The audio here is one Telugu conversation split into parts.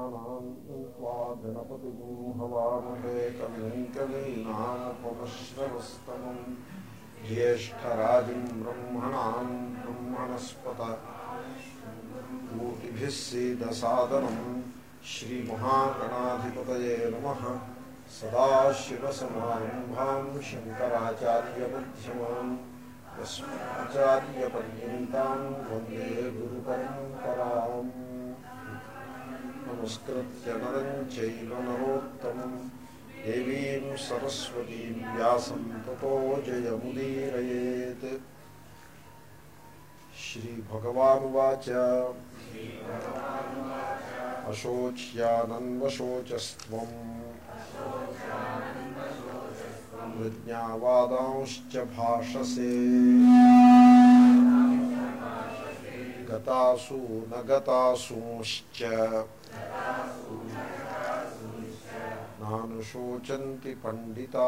गणानाम् त्वा गणपतिं हवामहे कविं कवीनामुपमश्रवस्तमम् ज्येष्ठराजिं ब्रह्मणां ब्रह्मणस्पत मूर्तिभिः सीदसादनम् श्रीमहागणाधिपतये नमः सदाशिवसमारम्भाम् शङ्कराचार्यमध्यमाम् यस्माचार्यपर्यन्ताम् वन्दे गुरुपरम्पराम् नमस्कृत्य नरम् चैव नरोत्तमम् देवीं सरस्वतीं व्यासं ततो जयमुदीरयेत् श्रीभगवानुवाच अशोच्यानन्वशोचस्त्वम् प्रज्ञावादांश्च भाषसे गतासु न गतासूंश्च నానుశోచంతి పండితా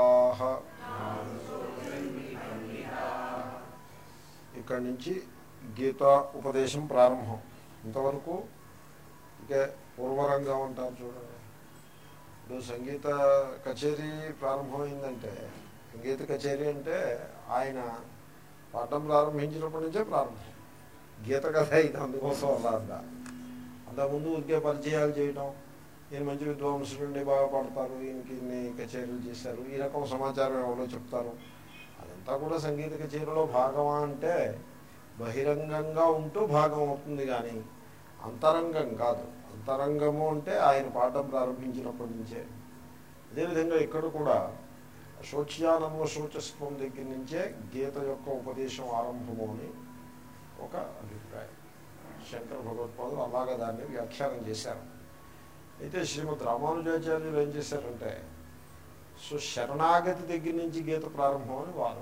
ఇక్కడి నుంచి గీతా ఉపదేశం ప్రారంభం ఇంతవరకు ఇక పూర్వరంగం అంటారు చూడండి ఇప్పుడు సంగీత కచేరీ ప్రారంభమైందంటే సంగీత కచేరీ అంటే ఆయన పాఠం ప్రారంభించినప్పటి నుంచే ప్రారంభం గీత కథ ఇది అందుకోసం అలా అంట అంతకుముందు ఊరికే పరిచయాలు చేయటం ఈయన మంచి విద్వాంసులుండి బాగా పాడతారు ఈయనకి ఇన్ని కచేరీలు చేశారు ఈ రకం సమాచారం ఎవరో చెప్తారు అదంతా కూడా సంగీత కచేరీలో భాగమా అంటే బహిరంగంగా ఉంటూ భాగం అవుతుంది కానీ అంతరంగం కాదు అంతరంగము అంటే ఆయన పాఠం ప్రారంభించినప్పటి నుంచే అదేవిధంగా ఇక్కడ కూడా శోచ్యానమ శోచస్వం దగ్గర నుంచే గీత యొక్క ఉపదేశం ఆరంభము అని ఒక అభిప్రాయం శంకర భగవత్పాదులు అలాగా దాన్ని వ్యాఖ్యానం చేశారు అయితే శ్రీమద్ రామానుజాచార్యులు ఏం చేశారంటే సో శరణాగతి దగ్గర నుంచి గీత ప్రారంభం అని వారు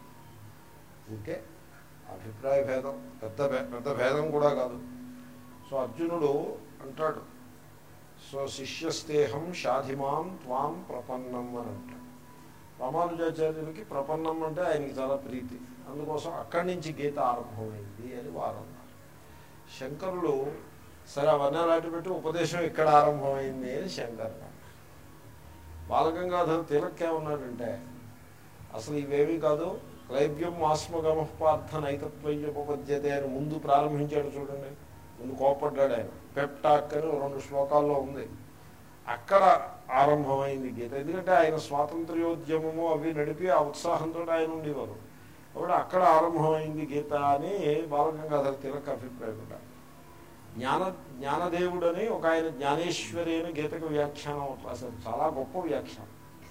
ఓకే అభిప్రాయ భేదం పెద్ద పెద్ద భేదం కూడా కాదు సో అర్జునుడు అంటాడు సో శిష్యస్తేహం షాధిమాం త్వాం ప్రపన్నం అని అంటాడు రామానుజాచార్యులకి ప్రపన్నం అంటే ఆయనకి చాలా ప్రీతి అందుకోసం అక్కడి నుంచి గీత ఆరంభమైంది అని వారు అన్నారు శంకరులు సరే అవన్నీ అలాంటి పెట్టి ఉపదేశం ఇక్కడ ఆరంభమైంది అని శంకర్ బాలగంగాధర్ తిలక్ ఏమన్నాడంటే అసలు ఇవేమీ కాదు క్లైబ్యం ఆస్మగమ పార్థ నైతత్వయ్యోపద్యతే అని ముందు ప్రారంభించాడు చూడండి ముందు కోపడ్డాడు ఆయన పెప్టాక్ అని రెండు శ్లోకాల్లో ఉంది అక్కడ ఆరంభమైంది గీత ఎందుకంటే ఆయన స్వాతంత్ర్యోద్యమము అవి నడిపి ఆ ఉత్సాహంతో ఆయన ఉండేవారు కాబట్టి అక్కడ ఆరంభమైంది గీత అని బాలగంగాధర్ తిలక్ అభిప్రాయపడ్డాడు జ్ఞాన జ్ఞానదేవుడని ఒక ఆయన జ్ఞానేశ్వరి అని గీతకు వ్యాఖ్యానం రాశారు చాలా గొప్ప వ్యాఖ్యానం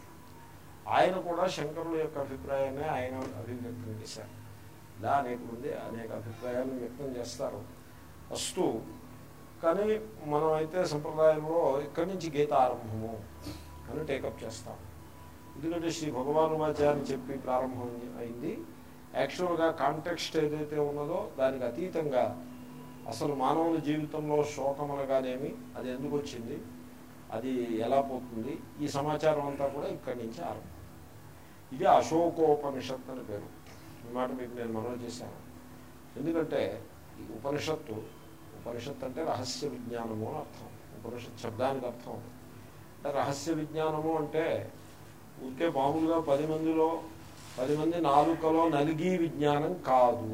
ఆయన కూడా శంకరుల యొక్క అభిప్రాయాన్ని ఆయన అభివ్యక్తం చేశారు ఇలా అనేక మంది అనేక అభిప్రాయాలను వ్యక్తం చేస్తారు ఫస్ట్ కానీ మనం అయితే సంప్రదాయంలో ఇక్కడి నుంచి గీత ఆరంభము అని టేకప్ చేస్తాం ఎందుకంటే శ్రీ భగవాను వాచారని చెప్పి ప్రారంభం అయింది యాక్చువల్గా కాంటెక్స్ట్ ఏదైతే ఉన్నదో దానికి అతీతంగా అసలు మానవుల జీవితంలో శోకమనగానేమి అది ఎందుకు వచ్చింది అది ఎలా పోతుంది ఈ సమాచారం అంతా కూడా ఇక్కడి నుంచి ఆరంభం ఇది అశోకోపనిషత్ అని పేరు ఈ మాట మీకు నేను మనవి చేశాను ఎందుకంటే ఈ ఉపనిషత్తు ఉపనిషత్ అంటే రహస్య విజ్ఞానము అని అర్థం ఉపనిషత్ శబ్దానికి అర్థం అంటే రహస్య విజ్ఞానము అంటే ఊరికే మామూలుగా పది మందిలో పది మంది నాలుకలో నలిగి విజ్ఞానం కాదు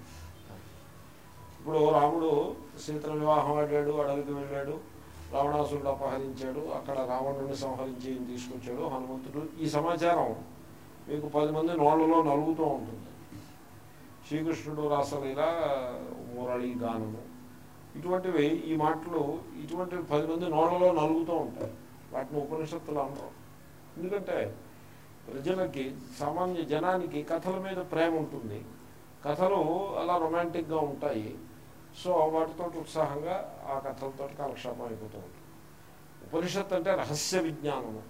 ఇప్పుడు రాముడు సీతల వివాహం ఆడాడు అడవికి వెళ్ళాడు రావణాసురుడు అపహరించాడు అక్కడ రావణుడిని సంహరించి తీసుకొచ్చాడు హనుమంతుడు ఈ సమాచారం మీకు పది మంది నోళ్లలో నలుగుతూ ఉంటుంది శ్రీకృష్ణుడు రాసలీల మురళి గానము ఇటువంటివి ఈ మాటలు ఇటువంటి పది మంది నోళ్లలో నలుగుతూ ఉంటాయి వాటిని ఉపనిషత్తులు అనరు ఎందుకంటే ప్రజలకి సామాన్య జనానికి కథల మీద ప్రేమ ఉంటుంది కథలు అలా రొమాంటిక్గా ఉంటాయి సో వాటితో ఉత్సాహంగా ఆ కథలతో కాలక్షేపం అయిపోతూ ఉంటుంది ఉపనిషత్ అంటే రహస్య విజ్ఞానము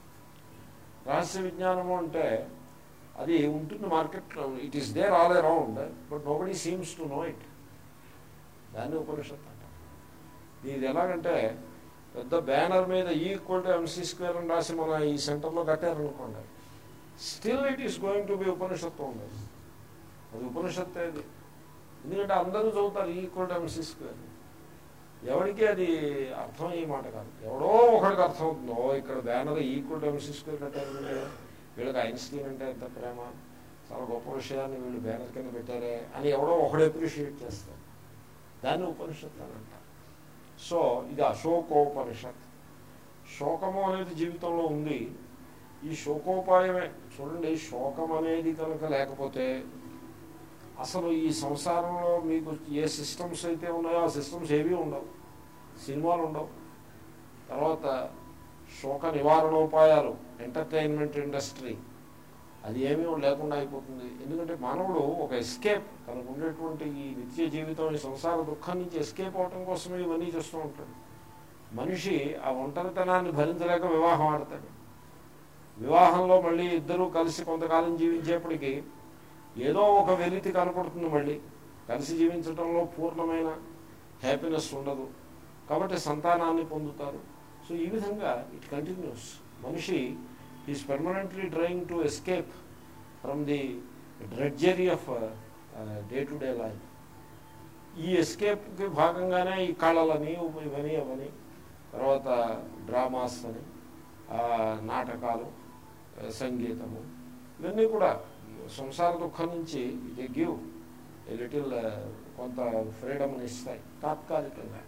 రహస్య విజ్ఞానము అంటే అది ఉంటుంది మార్కెట్లో it is there all around but nobody seems to know it దాన్ని ఉపనిషత్ అంటారు ఇది ఎలాగంటే పెద్ద బ్యానర్ మీద ఈక్వల్ టు ఎంసీ స్క్వేర్ అని రాసి మన ఈ సెంటర్లో కట్టారనుకోండి still it is going to be Upanishad ఉండదు అది ఉపనిషత్తు అది ఎందుకంటే అందరూ చదువుతారు ఈక్వల్ టు ఎంసీ స్క్వేర్ ఎవరికి అది అర్థం అయ్యే మాట కాదు ఎవడో ఒకడికి అర్థం అవుతుందో ఇక్కడ బ్యానర్ ఈక్వల్ ఎంసిస్కో కట్టారంటే వీళ్ళకి ఐన్స్టీన్ అంటే ఎంత ప్రేమ చాలా గొప్ప విషయాన్ని వీళ్ళు బ్యానర్ కింద పెట్టారే అని ఎవడో ఒకడు అప్రిషియేట్ చేస్తారు దాన్ని ఉపనిషత్తు అని అంటారు సో ఇది అశోకోపనిషత్ శోకము అనేది జీవితంలో ఉంది ఈ శోకోపాయమే చూడండి శోకం అనేది కనుక లేకపోతే అసలు ఈ సంసారంలో మీకు ఏ సిస్టమ్స్ అయితే ఉన్నాయో ఆ సిస్టమ్స్ ఏవీ ఉండవు సినిమాలు ఉండవు తర్వాత శోక నివారణోపాయాలు ఎంటర్టైన్మెంట్ ఇండస్ట్రీ అది ఏమీ లేకుండా అయిపోతుంది ఎందుకంటే మానవుడు ఒక ఎస్కేప్ తనకు ఉండేటువంటి ఈ నిత్య జీవితం ఈ సంసార దుఃఖం నుంచి ఎస్కేప్ అవటం కోసమే ఇవన్నీ చేస్తూ ఉంటాడు మనిషి ఆ ఒంటరితనాన్ని భరించలేక వివాహం ఆడతాడు వివాహంలో మళ్ళీ ఇద్దరూ కలిసి కొంతకాలం జీవించేప్పటికీ ఏదో ఒక వెలితి కనపడుతుంది మళ్ళీ కలిసి జీవించడంలో పూర్ణమైన హ్యాపీనెస్ ఉండదు కాబట్టి సంతానాన్ని పొందుతారు సో ఈ విధంగా ఇట్ కంటిన్యూస్ మనిషి is permanently trying to escape from the drudgery of day to day life ఈ ఎస్కేప్కి భాగంగానే ఈ కళలని ఇవని అవని తర్వాత డ్రామాస్ అని ఆ, నాటకాలు ఆ, సంగీతము ఇవన్నీ కూడా సంసార దుఃఖం నుంచి ఇది గివ్ ఏ లిటిల్ కొంత ఫ్రీడమ్ని ఇస్తాయి తాత్కాలికంగా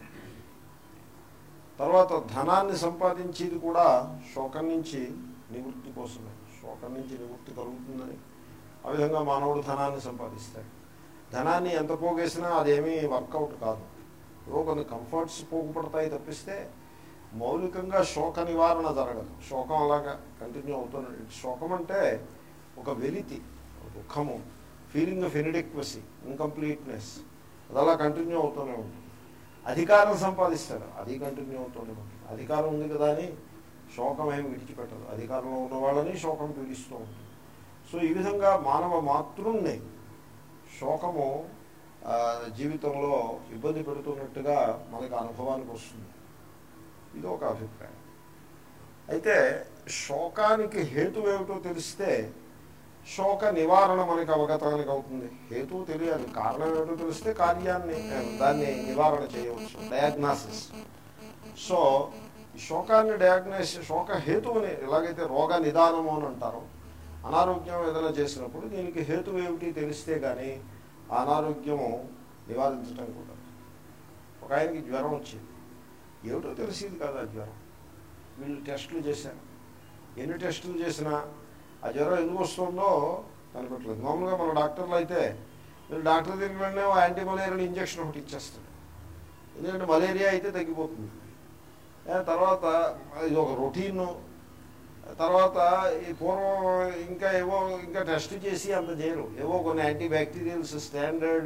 తర్వాత ధనాన్ని సంపాదించేది కూడా శోకం నుంచి నివృత్తి కోసమే శోకం నుంచి నివృత్తి కలుగుతుందని ఆ విధంగా మానవుడు ధనాన్ని సంపాదిస్తాడు ధనాన్ని ఎంత పోగేసినా అదేమీ వర్కౌట్ కాదు ఏవో కొన్ని కంఫర్ట్స్ పోగుపడతాయి తప్పిస్తే మౌలికంగా శోక నివారణ జరగదు శోకం అలాగా కంటిన్యూ అవుతుంది శోకం అంటే ఒక వెలితి ఒక దుఃఖము ఫీలింగ్ ఆఫ్ ఇన్డిక్వసీ ఇన్కంప్లీట్నెస్ అది అలా కంటిన్యూ అవుతూనే ఉంటుంది అధికారం సంపాదిస్తాడు అది కంటిన్యూ అవుతూనే ఉంటుంది అధికారం ఉంది కదా అని శోకం ఏమి విడిచిపెట్టదు అధికారంలో ఉన్న వాళ్ళని శోకం పీడిస్తూ ఉంటుంది సో ఈ విధంగా మానవ మాతృల్ని శోకము ఆ, జీవితంలో ఇబ్బంది పెడుతున్నట్టుగా మనకు అనుభవానికి వస్తుంది ఇది ఒక అభిప్రాయం అయితే శోకానికి హేతు ఏమిటో తెలిస్తే శోక నివారణ మనకి అవగతానికి అవుతుంది హేతువు తెలియాలి కారణం ఏమిటో తెలిస్తే కార్యాన్ని ఆ, దాన్ని నివారణ చేయవచ్చు డయాగ్నాసిస్ సో ఈ శోకాన్ని డయాగ్నైస్ శోక హేతువుని ఎలాగైతే రోగ నిదానము అని అంటారో అనారోగ్యం ఏదైనా చేసినప్పుడు దీనికి హేతు ఏమిటి తెలిస్తే కానీ ఆ అనారోగ్యము నివారించటం కూడా ఒక ఆయనకి జ్వరం వచ్చింది ఏమిటో తెలిసింది కదా ఆ జ్వరం వీళ్ళు టెస్టులు చేశారు ఎన్ని టెస్టులు చేసినా ఆ జ్వరం ఎందుకు వస్తుందో కనిపెట్టలేదు మామూలుగా మన డాక్టర్లు అయితే వీళ్ళు డాక్టర్ దగ్గర వెంటనే యాంటీ మలేరియల్ ఇంజక్షన్ ఒకటి ఇచ్చేస్తాడు ఎందుకంటే మలేరియా అయితే తగ్గిపోతుంది ఏ తర్వాత ఇది ఒక రొటీన్ తర్వాత ఈ పూర్వం ఇంకా ఏవో ఇంకా టెస్ట్ చేసి అంత చేయరు ఏవో కొన్ని anti bacterials standard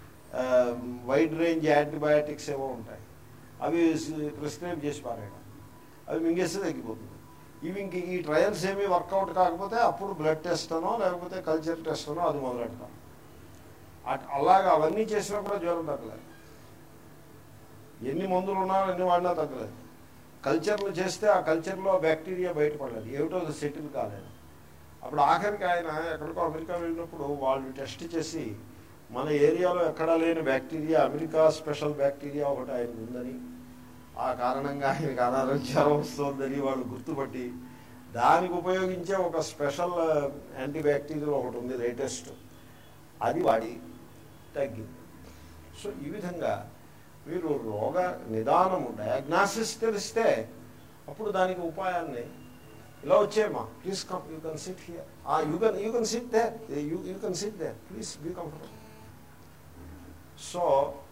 wide range antibiotics ఏవో ఉంటాయి అవి ప్రిస్క్రైబ్ చేసి పారాయడం అవి మింగేస్తే తగ్గిపోతుంది ఇవి ఇంక ఈ ట్రయల్స్ ఏమీ వర్కౌట్ కాకపోతే అప్పుడు బ్లడ్ టెస్ట్ అనో లేకపోతే కల్చర్ టెస్ట్ అనో అది మొదలెడతాం అట్- అలాగా అవన్నీ చేసినా కూడా జ్వరం తగ్గలేదు ఎన్ని మందులు ఉన్నా ఎన్ని వాడినా తగ్గలేదు కల్చర్లు చేస్తే ఆ కల్చర్లో బ్యాక్టీరియా బయటపడలేదు ఏమిటో అది సెటిల్ కాలేదు అప్పుడు ఆఖరికి ఆయన ఎక్కడికో అమెరికా వెళ్ళినప్పుడు వాళ్ళు టెస్ట్ చేసి మన ఏరియాలో ఎక్కడా లేని బ్యాక్టీరియా అమెరికా స్పెషల్ బ్యాక్టీరియా ఒకటి ఆయనకు ఉందని ఆ కారణంగా ఆయనకు అనారోగ్యం వస్తుందని వాళ్ళు గుర్తుపట్టి దానికి ఉపయోగించే ఒక స్పెషల్ యాంటీ బ్యాక్టీరియా ఒకటి ఉంది లేటెస్ట్ అది వాడి తగ్గింది సో ఈ విధంగా మీరు రోగ నిదానము డయాగ్నాసిస్ తెలిస్తే అప్పుడు దానికి ఉపాయాన్ని ఇలా వచ్చేయమ్మా please come you can sit here you can you can sit there you you can sit there please be comfortable so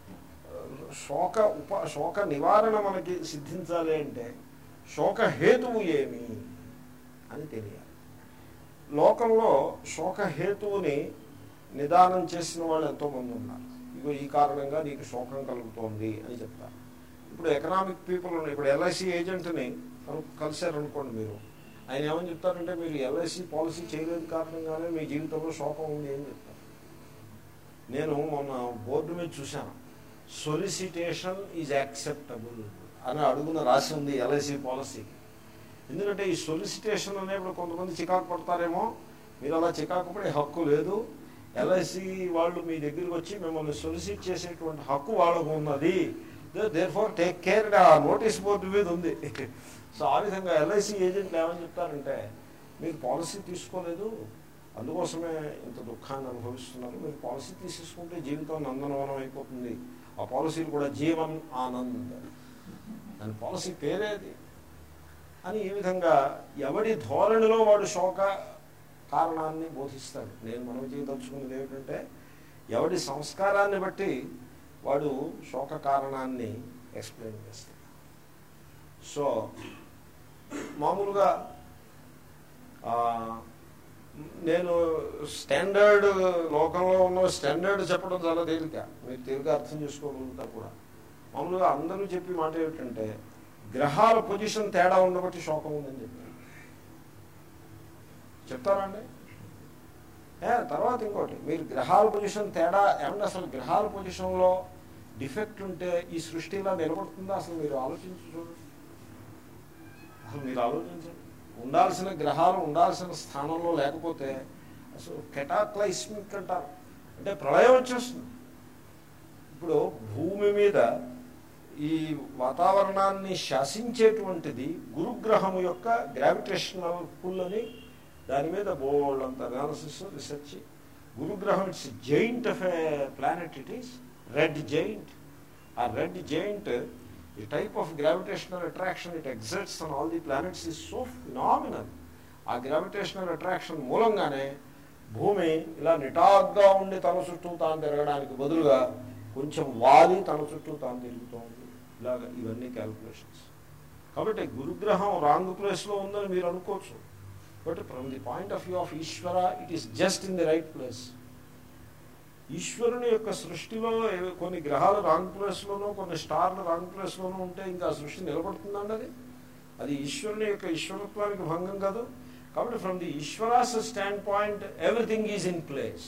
శోక ఉప శోక నివారణ మనకి సిద్ధించాలి అంటే శోక హేతువు ఏమి అని తెలియాలి లోకంలో శోక హేతువుని నిదానం చేసిన వాళ్ళు ఎంతోమంది ఉన్నారు ఇగో ఈ కారణంగా నీకు శోకం కలుగుతోంది అని చెప్తారు ఇప్పుడు ఎకనామిక్ పీపుల్ ఇప్పుడు ఎల్ఐసి ఏజెంట్ని కను కలిశారనుకోండి మీరు ఆయన ఏమని చెప్తారంటే మీరు ఎల్ఐసి పాలసీ చేయలేదు కారణంగానే మీ జీవితంలో శోకం ఉంది అని చెప్తారు నేను మొన్న బోర్డు మీద చూశాను సొలిసిటేషన్ ఈజ్ యాక్సెప్టబుల్ అని అడుగున రాసి ఉంది ఎల్ఐసి పాలసీకి ఎందుకంటే ఈ సొలిసిటేషన్ అనేప్పుడు కొంతమంది చికాకు పడతారేమో మీరు అలా చికాకు పడే హక్కు లేదు ఎల్ఐసి వాళ్ళు మీ దగ్గరికి వచ్చి మిమ్మల్ని సొలిసిట్ చేసేటువంటి హక్కు వాళ్ళకు ఉన్నది దేర్ ఫోర్ టేక్ కేర్ ఆ నోటీస్ బోర్డు మీద ఉంది సో ఆ విధంగా ఎల్ఐసి ఏజెంట్లు ఏమని చెప్తారంటే మీరు పాలసీ తీసుకోలేదు అందుకోసమే ఇంత దుఃఖాన్ని అనుభవిస్తున్నారు మీరు పాలసీ తీసేసుకుంటే జీవితం నందనవనం అయిపోతుంది ఆ పాలసీలు కూడా జీవన్ ఆనంద్ దాని పాలసీ పేరేది అని ఈ విధంగా ఎవడి ధోరణిలో వాడు శోక కారణాన్ని బోధిస్తాడు నేను మనం చేయదలుచుకున్నది ఏమిటంటే ఎవడి సంస్కారాన్ని బట్టి వాడు శోక కారణాన్ని ఎక్స్ప్లెయిన్ చేస్తాడు సో మామూలుగా ఆ, నేను స్టాండర్డ్ లోకంలో ఉన్న స్టాండర్డ్ చెప్పడం చాలా తేలిక మీరు తేలిక అర్థం చేసుకోగలుగుతారు కూడా మామూలుగా అందరూ చెప్పి మాట ఏమిటంటే గ్రహాల పొజిషన్ తేడా ఉండబట్టి శోకం ఉందని చెప్పారు చెప్తారా అండి ఏ, తర్వాత ఇంకోటి మీరు గ్రహాల పొజిషన్ తేడా ఏమన్నా అసలు గ్రహాల పొజిషన్లో డిఫెక్ట్ ఉంటే ఈ సృష్టి ఇలా నిలబడుతుందా అసలు మీరు ఆలోచించి చూడండి అసలు మీరు ఆలోచించండి ఉండాల్సిన గ్రహాలు ఉండాల్సిన స్థానంలో లేకపోతే అసలు కెటాక్లైస్మిక్ అంటారు అంటే ప్రళయం వచ్చేస్తుంది ఇప్పుడు భూమి మీద ఈ వాతావరణాన్ని శాసించేటువంటిది గురుగ్రహము యొక్క గ్రావిటేషనల్ పుల్ అని దాని మీద బోల్డ్ అంత అనాలిసిస్ రీసెర్చ్ గురుగ్రహం it's giant of a planet it is red giant a red giant the type of gravitational attraction it exerts on all the planets is so phenomenal ఆ గ్రావిటేషనల్ అట్రాక్షన్ మూలంగానే భూమి ఇలా నిటాగ్గా ఉండి తన చుట్టూ తాను తిరగడానికి బదులుగా కొంచెం వాలి తన చుట్టూ తాను తిరుగుతోంది ఇలాగ ఇవన్నీ క్యాల్కులేషన్స్ కాబట్టి గురుగ్రహం రాంగ్ ప్లేస్లో ఉందని మీరు అనుకోవచ్చు but from the point of view of Ishwara it is just in the right place ఈశ్వరుని యొక్క సృష్టిలో ఏ- కొన్ని గ్రహాలు రాంగ్ ప్లేస్లోనూ కొన్ని స్టార్లు రాంగ్ ప్లేస్లోనూ ఉంటే ఇంకా ఆ సృష్టి నిలబడుతుందండి అది అది ఈశ్వరుని యొక్క ఈశ్వరత్వానికి భంగం కాదు కాబట్టి from the Ishwara's standpoint everything is in place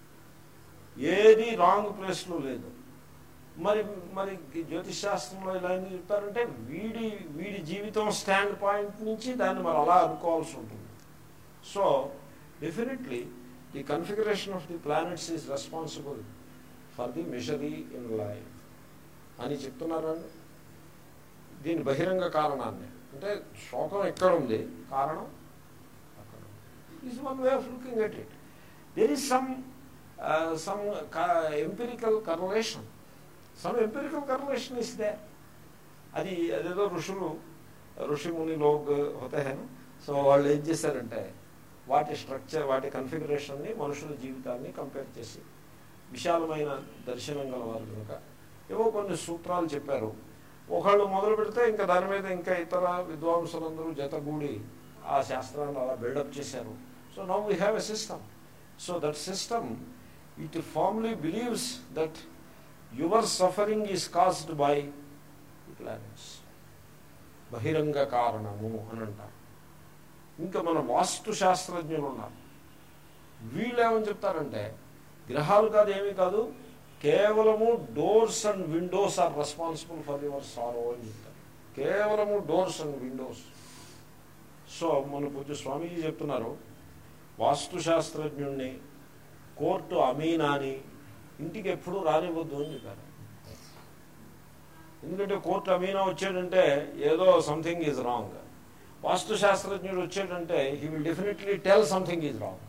ఏది రాంగ్ ప్లేస్లో లేదు మరి మరి జ్యోతిష్ శాస్త్రంలో ఇలా ఎందుకు చెప్తారంటే వీడి వీడి జీవితం స్టాండ్ పాయింట్ నుంచి దాన్ని మరి అలా అనుకోవాల్సి ఉంటుంది so definitely the configuration of the planets is responsible for the misery in life అని చెప్తున్నారండి దీని బహిరంగ కారణాన్ని అంటే శోకం ఎక్కడ ఉంది కారణం అక్కడ is one way of looking at it there is some some empirical correlation some empirical correlation is they అది అదేదో ఋషులు ఋషి ముని లోగ్ హోతే హై సో వాళ్ళు ఏం చేశారంటే వాటి స్ట్రక్చర్ వాటి కన్ఫిగరేషన్ని మనుషుల జీవితాన్ని కంపేర్ చేసి విశాలమైన దర్శనం గలవారు కనుక ఏవో కొన్ని సూత్రాలు చెప్పారు ఒకళ్ళు మొదలు పెడితే ఇంకా దాని మీద ఇంకా ఇతర విద్వాంసులందరూ జతగూడి ఆ శాస్త్రాన్ని అలా బిల్డప్ చేశారు so now we have a system so that system it formally believes that your suffering is caused by planets బహిరంగ కారణము అని అంటారు ఇంకా మన వాస్తు శాస్త్రజ్ఞులు ఉన్నారు వీళ్ళు ఏమని చెప్తారంటే గ్రహాలు కాదు ఏమీ కాదు కేవలము doors and windows are responsible for your sorrow అని చెప్తారు కేవలము డోర్స్ అండ్ విండోస్ సో మన పూజ స్వామీజీ చెప్తున్నారు వాస్తు శాస్త్రజ్ఞుణ్ణి కోర్టు అమీనాని ఇంటికి ఎప్పుడూ రానివ్వద్దు అని చెప్పారు ఎందుకంటే కోర్టు అమీనా వచ్చాడంటే ఏదో సంథింగ్ ఈజ్ రాంగ్ వాస్తు శాస్త్రజ్ఞుడు వచ్చాడంటే he will definitely tell something is wrong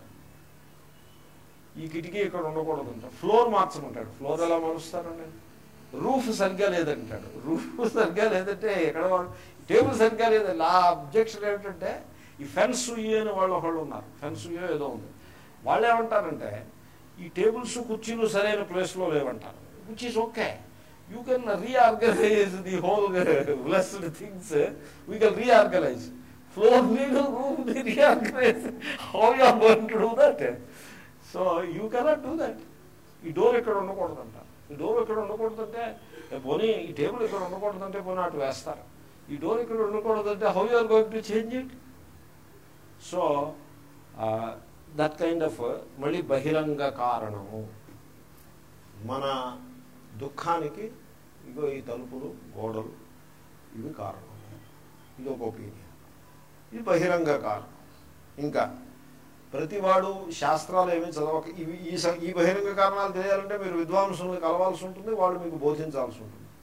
ఈ కిటికీ ఇక్కడ ఉండకూడదు అంటాడు ఫ్లోర్ మార్చమంటాడు ఫ్లోర్ ఎలా మారుస్తారండి రూఫ్ సరిగ్గా లేదంటాడు రూఫ్ సరిగ్గా లేదంటే ఎక్కడ టేబుల్ సరిగ్గా లేదు ఆ అబ్జెక్షన్ ఏమిటంటే ఈ ఫెన్స్ అని వాళ్ళు ఒకళ్ళు ఉన్నారు ఫెన్స్ ఏదో ఉంది వాళ్ళు ఏమంటారంటే ఈ టేబుల్స్ కుర్చీలు సరైన ప్లేస్లో లేవంటారు which is okay you can reorganise the whole blessed things we can reorganise floor need room reorganise how you are going to do that so you cannot do that ఈ డోర్ ఇక్కడ ఉండకూడదంట ఈ డోర్ ఇక్కడ ఉండకూడదంటే పోనీ ఈ టేబుల్ ఇక్కడ ఉండకూడదంటే పోనీ అటు వేస్తారు ఈ డోర్ ఇక్కడ ఉండకూడదంటే how you are going to change it so that kind of మళ్ళీ బహిరంగ కారణము మన దుఃఖానికి ఇగో ఈ తలుపులు గోడలు ఇవి కారణం ఇది ఒక ఒపీనియన్ ఇది బహిరంగ కారణం ఇంకా ప్రతివాడు శాస్త్రాలు ఏమీ చదవక ఇవి ఈ స- ఈ బహిరంగ కారణాలు తెలియాలంటే మీరు విద్వాంసులను కలవాల్సి ఉంటుంది వాళ్ళు మీకు బోధించాల్సి ఉంటుంది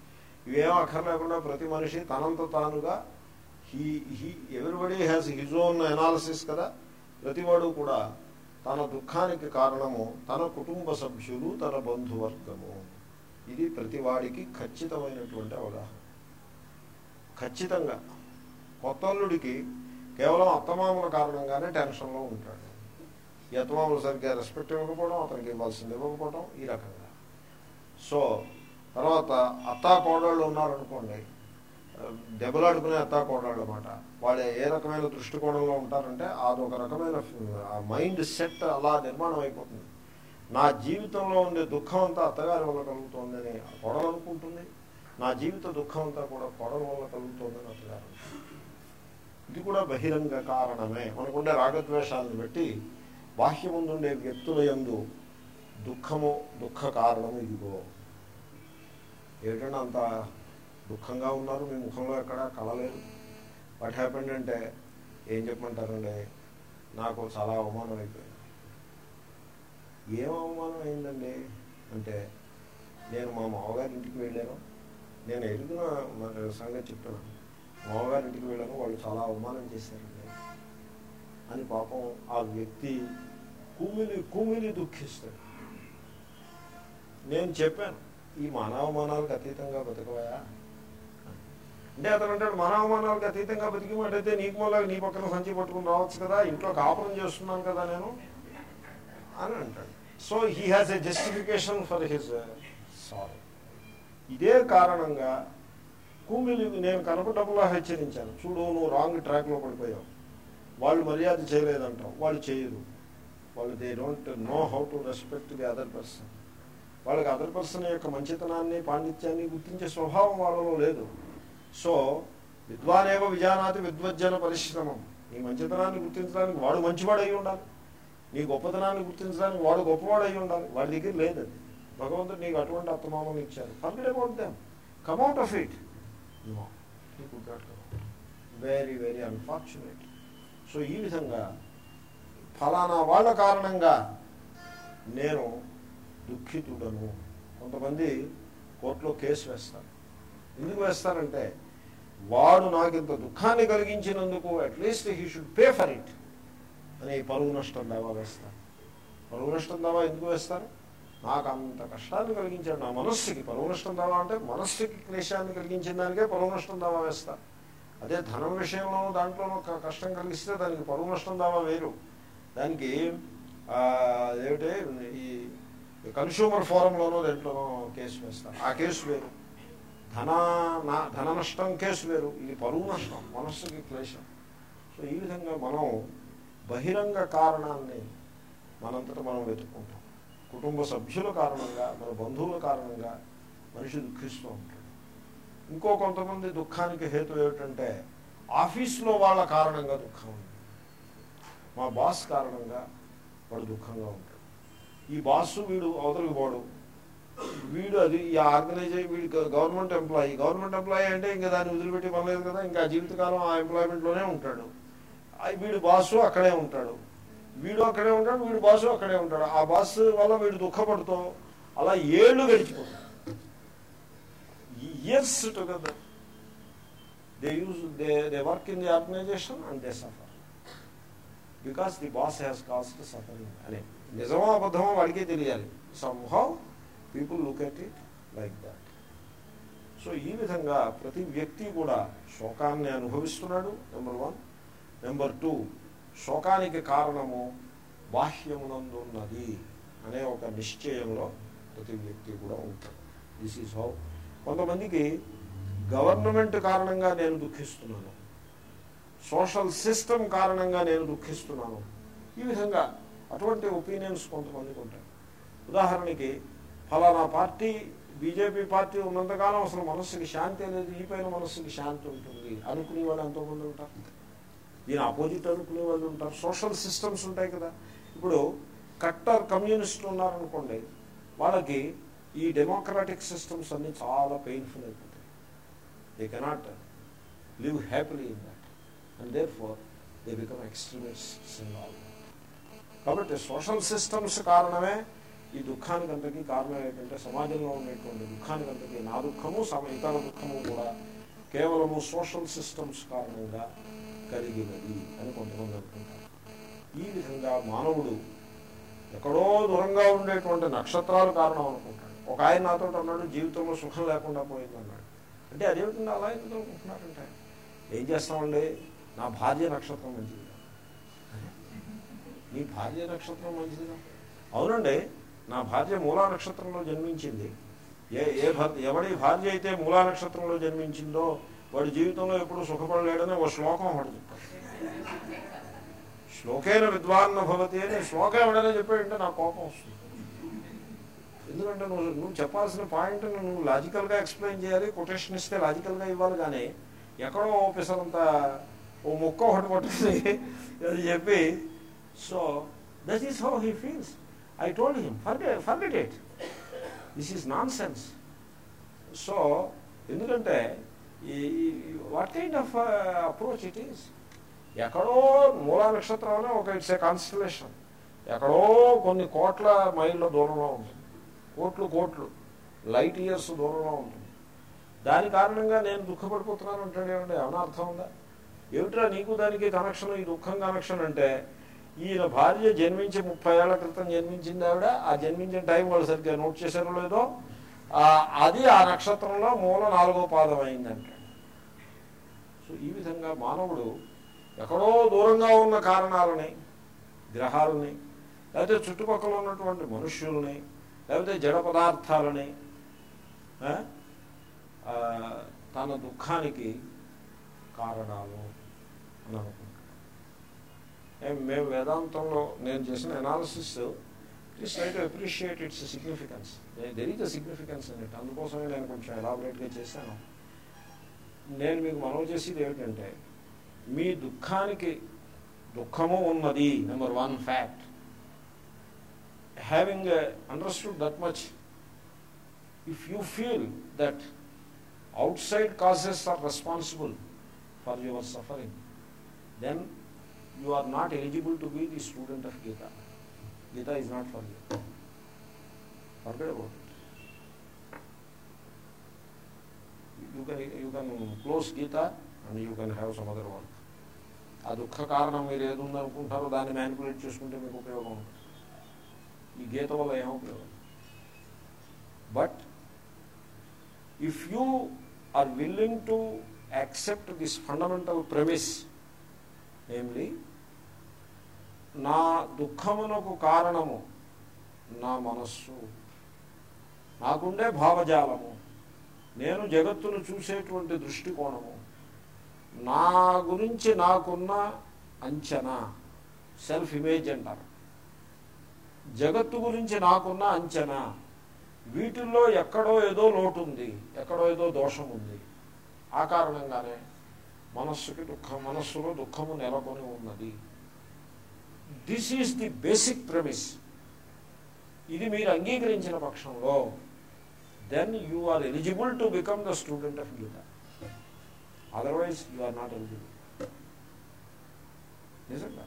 ఇవేం అక్కర్లేకుండా ప్రతి మనిషి తనంత తానుగా he he everybody has his own analysis కదా ప్రతివాడు కూడా తన దుఃఖానికి కారణము తన కుటుంబ సభ్యులు తన బంధువర్గము ఇది ప్రతివాడికి ఖచ్చితమైనటువంటి అవగాహన ఖచ్చితంగా కొత్తల్లుడికి కేవలం అత్తమామల కారణంగానే టెన్షన్లో ఉంటాడు ఈ అత్తమామలు సరిగ్గా రెస్పెక్ట్ ఇవ్వకపోవడం అతనికి ఇవ్వాల్సింది ఇవ్వకపోవడం ఈ రకంగా సో తర్వాత అత్తా కోడళ్ళు ఉన్నారనుకోండి దెబ్బలాడుకునే అత్తా కోడళ్ళు అనమాట వాళ్ళు ఏ రకమైన దృష్టికోణంలో ఉంటారంటే అదొక రకమైన ఆ మైండ్ సెట్ అలా నిర్మాణం అయిపోతుంది నా జీవితంలో ఉండే దుఃఖం అంతా అత్తగారి వల్ల కలుగుతోందని కోడలు అనుకుంటుంది నా జీవిత దుఃఖం అంతా కూడా కోడల వల్ల కలుగుతోందని అత్తగారు అనుకుంటుంది. ఇది కూడా బహిరంగ కారణమే మనకుండే రాగద్వేషాలను బట్టి బాహ్యముందుండే వ్యక్తుల యందు దుఃఖము దుఃఖ కారణము ఇదిగో ఏమిటంటే అంత దుఃఖంగా ఉన్నారు మీ ముఖంలో ఎక్కడ కలలేదు వాట్ హ్యాపెండ్ అంటే ఏం చెప్పమంటారండి నాకు చాలా అవమానం అయిపోయింది ఏం అవమానం అయిందండి అంటే నేను మా మామగారి ఇంటికి వెళ్ళాను నేను ఎరుగున మన సంగతి చెప్తున్నాను మామగారి ఇంటికి వెళ్ళాను వాళ్ళు చాలా అవమానం చేశారండి అని పాపం ఆ వ్యక్తి కుమిలి కుమిలి దుఃఖిస్తాడు నేను చెప్పాను ఈ మానవమానాలకు అతీతంగా బతకవయా అంటే అతను అంటాడు మానవమానాలకు అతీతంగా బతికినట్టయితే నీకు మూలంగా నీ పక్కన సంచి పట్టుకుని రావచ్చు కదా ఇంట్లో కాపురం చేస్తున్నాను కదా నేను అని అంటాడు so he has a justification for his sorry ఇదే కారణంగా కూమిలి నేను కనపడములా హెచ్చరించాను చూడు నువ్వు రాంగ్ ట్రాక్లో పడిపోయావు వాళ్ళు మర్యాద చేయలేదంటాం వాళ్ళు చేయరు వాళ్ళు they don't know how to respect the other person వాళ్ళకి అదర్ పర్సన్ యొక్క మంచితనాన్ని పాండిత్యాన్ని గుర్తించే స్వభావం వాళ్ళలో లేదు సో విద్వానేవ విజానాతి విద్వజ్జన పరిశ్రమం నీ మంచితనాన్ని గుర్తించడానికి వాడు మంచివాడు అయి ఉండాలి నీ గొప్పతనాన్ని గుర్తించడానికి వాడు గొప్పవాడు అయి ఉండాలి వాడి దగ్గర లేదు అది భగవంతుడు నీకు అటువంటి అత్తమామలు ఇచ్చారు forget about them come out of it no very very unfortunate so ఈ విధంగా ఫలానా వాళ్ళ కారణంగా నేను దుఃఖితుడను కొంతమంది కోర్టులో కేసు వేస్తారు ఎందుకు వేస్తారంటే వాడు నాకు ఇంత దుఃఖాన్ని కలిగించినందుకు at least he should pay for it అని పరువు నష్టం దావా వేస్తారు పరువు నష్టం దావా ఎందుకు వేస్తారు నాకు అంత కష్టాన్ని కలిగించాడు నా మనస్సుకి పరువు నష్టం దావా అంటే మనస్సుకి క్లేశాన్ని కలిగించిన దానికే పరువు నష్టం దావా వేస్తారు అదే ధనం విషయంలోనూ దాంట్లోనూ క- కష్టం కలిగిస్తే దానికి పరువు నష్టం దావా వేరు దానికి ఆ, ఏమిటి ఈ కన్స్యూమర్ ఫోరంలోనో దేంట్లోనో కేసు వేస్తారు ఆ కేసు వేరు ధన నా ధన నష్టం కేసు వేరు ఇది పరువు నష్టం మనస్సుకి క్లేశం సో ఈ విధంగా మనం బహిరంగ కారణాన్ని మనంతట మనం వెతుక్కుంటాం కుటుంబ సభ్యుల కారణంగా మన బంధువుల కారణంగా మనిషి దుఃఖిస్తూ ఉంటాడు ఇంకో కొంతమంది దుఃఖానికి హేతు ఏమిటంటే ఆఫీస్లో వాళ్ళ కారణంగా దుఃఖం ఉంది మా బాస్ కారణంగా వాడు దుఃఖంగా ఉంటాడు ఈ బాస్ వీడు అవతలికి పోడు వీడు అది ఈ ఆర్గనైజే వీడు గవర్నమెంట్ ఎంప్లాయీ గవర్నమెంట్ ఎంప్లాయీ అంటే ఇంకా దాన్ని వదిలిపెట్టి పర్లేదు కదా ఇంకా జీవితకాలం ఆ ఎంప్లాయ్మెంట్లోనే ఉంటాడు ఆ వీడు బాసు అక్కడే ఉంటాడు వీడు అక్కడే ఉంటాడు వీడు బాసు అక్కడే ఉంటాడు ఆ బాస్ వల్ల వీడు దుఃఖపడుతూ అలా ఏళ్ళు గడిచిపోతాడు years together they use they they work in the organisation and they suffer because the boss has cast suffering అని నిజమో అబద్ధమో వాడికే తెలియాలి somehow people look at it like that so ఈ విధంగా ప్రతి వ్యక్తి కూడా శోకాన్ని అనుభవిస్తున్నాడు నెంబర్ వన్ నెంబర్ టూ శోకానికి కారణము బాహ్యమునందున్నది అనే ఒక నిశ్చయంలో ప్రతి వ్యక్తి కూడా ఉంటాడు దిస్ ఈజ్ హౌ కొంతమందికి గవర్నమెంట్ కారణంగా నేను దుఃఖిస్తున్నాను సోషల్ సిస్టమ్ కారణంగా నేను దుఃఖిస్తున్నాను ఈ విధంగా అటువంటి ఒపీనియన్స్ కొంతమందికి ఉంటాయి ఉదాహరణకి ఫలానా పార్టీ బీజేపీ పార్టీ ఉన్నంతకాలం అసలు మనస్సుకి శాంతి లేదు ఈ పైన మనస్సుకి శాంతి ఉంటుంది అనుకునే వాళ్ళు ఎంతోమంది ఉంటారు దీని ఆపోజిట్ అనుకునే వాళ్ళు ఉంటారు సోషల్ సిస్టమ్స్ ఉంటాయి కదా ఇప్పుడు కట్టర్ కమ్యూనిస్టులు ఉన్నారనుకోండి వాళ్ళకి ఈ డెమోక్రాటిక్ సిస్టమ్స్ అన్ని చాలా పెయిన్ఫుల్ అయిపోతాయి they cannot live happily in that and therefore they become extremists in all కాబట్టి సోషల్ సిస్టమ్స్ కారణమే ఈ దుఃఖానికంతకీ కారణం ఏంటంటే సమాజంలో ఉండేటువంటి దుఃఖానికంతకీ నా దుఃఖము సమ ఇతర దుఃఖము కూడా కేవలము సోషల్ సిస్టమ్స్ కారణంగా కలిగినది అని కొంతమంది అనుకుంటారు ఈ విధంగా మానవుడు ఎక్కడో దూరంగా ఉండేటువంటి నక్షత్రాలు కారణం అనుకుంటాడు ఒక ఆయన నాతో అన్నాడు జీవితంలో సుఖం లేకుండా పోయిందన్నాడు అంటే అదేమిటండి అలా ఎందుకు అనుకుంటున్నారంటే ఏం చేస్తామండి నా భార్య నక్షత్రం మంచిది నీ భార్య నక్షత్రం మంచిదిగా అవునండి నా భార్య మూలా నక్షత్రంలో జన్మించింది ఏ ఏ భర్త ఎవడి భార్య అయితే మూలా నక్షత్రంలో జన్మించిందో వాడి జీవితంలో ఎప్పుడు సుఖపడలేడని ఒక శ్లోకం ఒకటి చెప్తాడు శ్లోకేన విద్వాన్న భవతి అని శ్లోకం ఎవడైనా చెప్పాడంటే నాకు కోపం వస్తుంది ఎందుకంటే నువ్వు నువ్వు చెప్పాల్సిన పాయింట్ నువ్వు లాజికల్గా ఎక్స్ప్లెయిన్ చేయాలి కొటేషన్ ఇస్తే లాజికల్గా ఇవ్వాలి కానీ ఎక్కడో ఓపెసరంత ఓ ముక్క ఒకటి పట్టుకుని అది చెప్పి so that is how he feels I told him forget forget it this is nonsense so ఎందుకంటే ఈ what kind of approach it is ఎక్కడో మూలా నక్షత్రం అనే ఒక ఇట్స్ ఏ కాన్స్టలేషన్ ఎక్కడో కొన్ని కోట్ల మైళ్ళ దూరంలో ఉంటుంది కోట్లు కోట్లు లైట్ ఇయర్స్ దూరంలో ఉంటుంది దాని కారణంగా నేను దుఃఖపడిపోతున్నాను అంటాడు ఏమండి ఏమైనా అర్థం ఉందా ఏమిట్రా నీకు దానికి కనెక్షన్ ఈ దుఃఖం కనెక్షన్ అంటే ఈయన భార్య జన్మించి ముప్పై ఏళ్ల క్రితం జన్మించింది ఆవిడ ఆ జన్మించిన టైం వాళ్ళు సరిగ్గా నోట్ చేశారో లేదో అది ఆ నక్షత్రంలో మూల నాలుగో పాదం అయిందంటాడు సో ఈ విధంగా మానవుడు ఎక్కడో దూరంగా ఉన్న కారణాలని గ్రహాలని లేకపోతే చుట్టుపక్కల ఉన్నటువంటి మనుష్యుల్ని లేకపోతే జడ పదార్థాలని తన దుఃఖానికి కారణాలు అని అనుకుంటాడు మేము వేదాంతంలో నేను చేసిన analysis please try to appreciate its significance there is a significance అని అందుకోసమే నేను కొంచెం ఎలాబరేట్గా చేశాను నేను మీకు మనవి చేసేది ఏమిటంటే మీ దుఃఖానికి దుఃఖము ఉన్నది number one fact having understood that much if you feel that outside causes are responsible for your suffering then you are not eligible to be the student of Gita Gita is not for you forget about it you can you can close Gita and you can have some other work ఆ దుఃఖ కారణం మీరు ఏది ఉందనుకుంటారో దాన్ని మ్యానిపులేట్ చేసుకుంటే మీకు ఉపయోగం ఉంటుంది ఈ గీత వల్ల ఏం ఉపయోగం but if you are willing to accept this fundamental premise namely నా దుఃఖమునకు కారణము నా మనస్సు నాకుండే భావజాలము నేను జగత్తును చూసేటువంటి దృష్టికోణము నా గురించి నాకున్న అంచనా సెల్ఫ్ ఇమేజ్ అంటారు జగత్తు గురించి నాకున్న అంచనా వీటిల్లో ఎక్కడో ఏదో లోటు ఉంది ఎక్కడో ఏదో దోషం ఉంది ఆ కారణంగానే మనస్సుకి దుఃఖం మనస్సులో దుఃఖము నెలకొని ఉన్నది this is the basic premise ఇది మీరు అంగీకరించిన పక్షంలో then you are eligible to become the student of Gita otherwise you are not eligible నిజంగా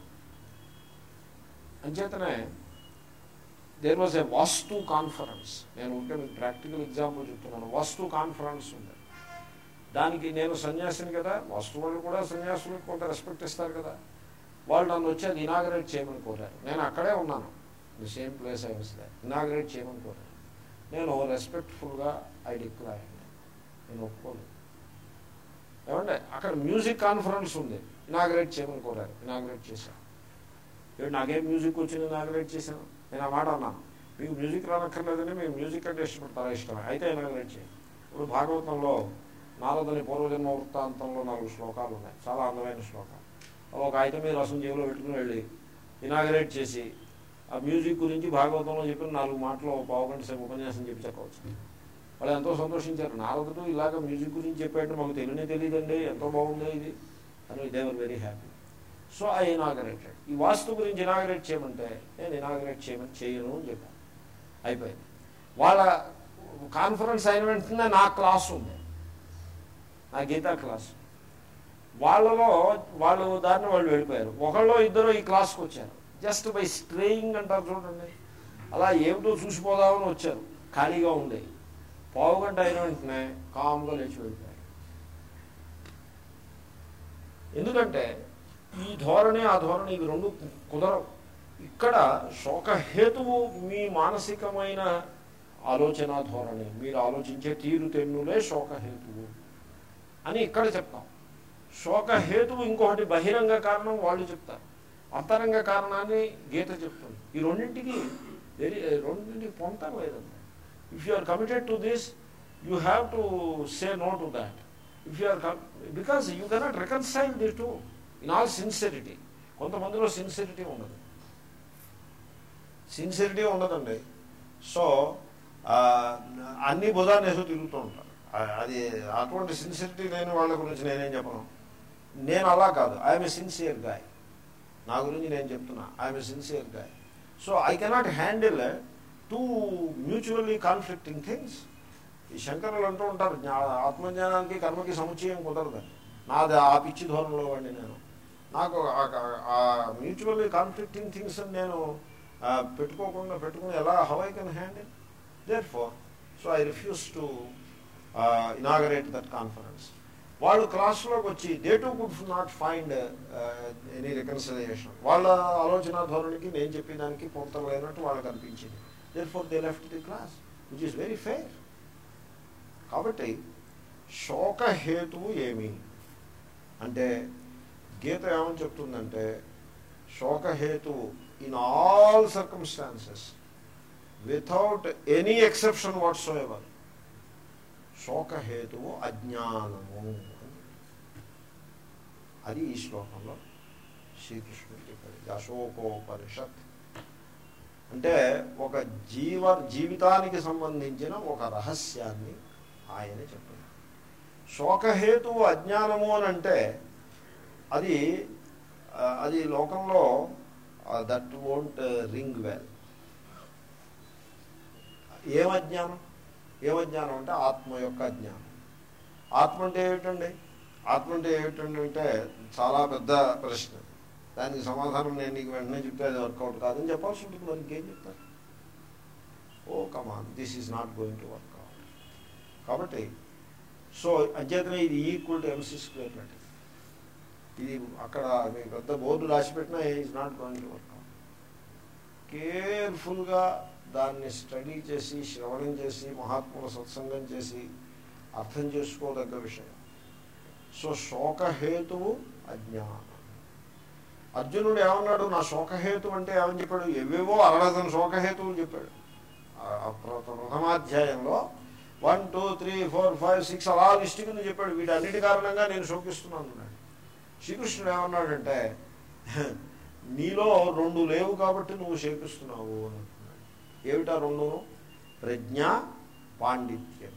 అంచేతనే there was a vastu conference నేను ఉంటే మీకు ప్రాక్టికల్ ఎగ్జాంపుల్ చెప్తున్నాను వాస్తు కాన్ఫరెన్స్ ఉంది దానికి నేను సన్యాసిని కదా వాస్తు వాళ్ళు కూడా సన్యాసులకు కొంత రెస్పెక్ట్ ఇస్తారు కదా వాళ్ళు నన్ను వచ్చి అది ఇనాగరేట్ చేయమని కోరారు నేను అక్కడే ఉన్నాను the same place I was inaugurate చేయమని కోరారు నేను రెస్పెక్ట్ఫుల్గా ఐ డిక్లైన్ నేను ఒప్పుకోలేదు ఏమంటే అక్కడ మ్యూజిక్ కాన్ఫరెన్స్ ఉంది ఇనాగరేట్ చేయమని కోరారు ఇనాగరేట్ చేశాను ఇప్పుడు నాకేం మ్యూజిక్ వచ్చింది ఇనాగరేట్ చేశాను నేను ఆ మాట అన్నాను మీకు మ్యూజిక్ రానక్కర్లేదని మీకు మ్యూజిక్ అంటే ఇష్టపడతారా ఇష్టమే అయితే ఇనాగరేట్ చేయండి ఇప్పుడు భాగవతంలో నారదని పూర్వజన్మ వృత్తాంతంలో నాలుగు శ్లోకాలు ఉన్నాయి చాలా అందమైన శ్లోకాలు ఒక అయితే మీరు రసం జేబులో పెట్టుకుని వెళ్ళి ఇనాగరేట్ చేసి ఆ మ్యూజిక్ గురించి భాగవతంలో చెప్పిన నాలుగు మాటలు పావు గంట సేపు ఉపన్యాసం చెప్పి చెప్పవచ్చు వాళ్ళు ఎంతో సంతోషించారు నారదుడు ఇలాగ మ్యూజిక్ గురించి చెప్పాడు మాకు తెలియనే తెలియదండి ఎంతో బాగుంది ఇది అని they were very happy so I inaugurated ఈ వాస్తు గురించి ఇనాగరేట్ చేయమంటే నేను ఇనాగరేట్ చేయమని చేయను అని చెప్పాను అయిపోయింది వాళ్ళ కాన్ఫరెన్స్ అయిన వెంటనే నా క్లాస్ ఉంది నా గీతా క్లాస్ వాళ్ళలో వాళ్ళు దాన్ని వాళ్ళు వెళ్ళిపోయారు ఒకళ్ళు ఇద్దరు ఈ క్లాస్కి వచ్చారు జస్ట్ బై స్ట్రేయింగ్ అంటారు చూడండి అలా ఏమిటో చూసిపోదామని వచ్చారు ఖాళీగా ఉండే పావు గంట అయిన వెంటనే కామ్గా లేచి వెళ్ళిపోయారు ఎందుకంటే ఈ ధోరణి ఆ ధోరణి ఇవి రెండు కుదరవు ఇక్కడ శోకహేతువు మీ మానసికమైన ఆలోచన ధోరణి మీరు ఆలోచించే తీరు తెన్నులే శోకహేతువు అని ఇక్కడ చెప్తాం శోకహేతువు ఇంకొకటి బహిరంగ కారణం వాళ్ళు చెప్తారు అంతరంగ కారణాన్ని గీత చెప్తుంది ఈ రెండింటికి వెరీ రెండింటికి పొంతం లేదండి if you are committed to this you have to say no to that if you are because you cannot reconcile the two in all sincerity కొంతమందిలో సిన్సిరిటీ ఉండదు సిన్సిరిటీ ఉండదండి సో ఆ, అన్ని భుజాన్ని వేసుకు తిరుగుతూ ఉంటారు ఆ, అది అటువంటి సిన్సిరిటీ లేని వాళ్ళ గురించి నేనేం చెప్పను నేను అలా కాదు ఐఎమ్ ఏ సిన్సియర్ గాయ్ నా గురించి నేను చెప్తున్నా I'm a sincere guy so I cannot handle two mutually conflicting things ఈ శంకరులు అంటూ ఉంటారు జ్ఞా- ఆత్మజ్ఞానానికి కర్మకి సముచ్చయం కుదరదు నాది ఆ పిచ్చి ధోరణిలో వాడిని నేను నాకు ఆ మ్యూచువల్లీ కాన్ఫ్లిక్టింగ్ థింగ్స్ నేను ఆ, పెట్టుకోకుండా పెట్టుకుని ఎలా how I can handle therefore so I refuse to inaugurate that conference వాళ్ళు క్లాస్లోకి వచ్చి they too could not find any reconciliation వాళ్ళ ఆలోచన ధోరణికి నేను చెప్పేదానికి పొంతం లేనట్టు వాళ్ళకి అనిపించింది therefore they left the class which is very fair కాబట్టి శోకహేతువు ఏమి అంటే గీత ఏమని చెప్తుందంటే శోకహేతువు in all circumstances without any exception whatsoever శోకహేతువు అజ్ఞానము అది ఈ శ్లోకంలో శ్రీకృష్ణుడు చెప్పాడు ఇది అశోకోపనిషత్ అంటే ఒక జీవ జీవితానికి సంబంధించిన ఒక రహస్యాన్ని ఆయన చెప్పాడు శోకహేతువు అజ్ఞానము అని అంటే అది ఆ, అది లోకంలో దట్ వోంట్ రింగ్ వెల్ ఏమజ్ఞానం ఏమజ్ఞానం అంటే ఆత్మ యొక్క అజ్ఞానం ఆత్మ అంటే ఏమిటండి ఆత్మ అంటే ఏమిటండి అంటే చాలా పెద్ద ప్రశ్న దానికి సమాధానం నేను నీకు వెంటనే చెప్తే అది వర్కౌట్ కాదని చెప్పాల్సి ఉంటుంది మరి ఇంకేం చెప్తారు oh come on this is not going to work out కాబట్టి సో అంచేతనే ఇది ఈక్వల్ టు ఎంసీ స్క్వేర్ లాంటిది ఇది అక్కడ మీకు పెద్ద బోర్డు రాసి పెట్టినా is not going to work out కేర్ఫుల్గా దాన్ని స్టడీ చేసి శ్రవణం చేసి మహాత్ముల సత్సంగం చేసి అర్థం చేసుకోదగ్గ విషయం సో శోకహేతువు అజ్ఞానం అర్జునుడు ఏమన్నాడు నా శోకహేతు అంటే ఏమని చెప్పాడు ఎవేవో అరడజన్ శోకహేతువులు చెప్పాడు ఆ- ఆ ప్ర- ప్రథమాధ్యాయంలో one two three four five six అలా లిస్ట్ కింద చెప్పాడు వీటన్నిటి కారణంగా నేను శోకిస్తున్నాను అన్నాడు శ్రీకృష్ణుడు ఏమన్నాడంటే నీలో రెండు లేవు కాబట్టి నువ్వు శోకిస్తున్నావు అని అంటున్నాడు ఏమిటా రెండు ప్రజ్ఞ పాండిత్యము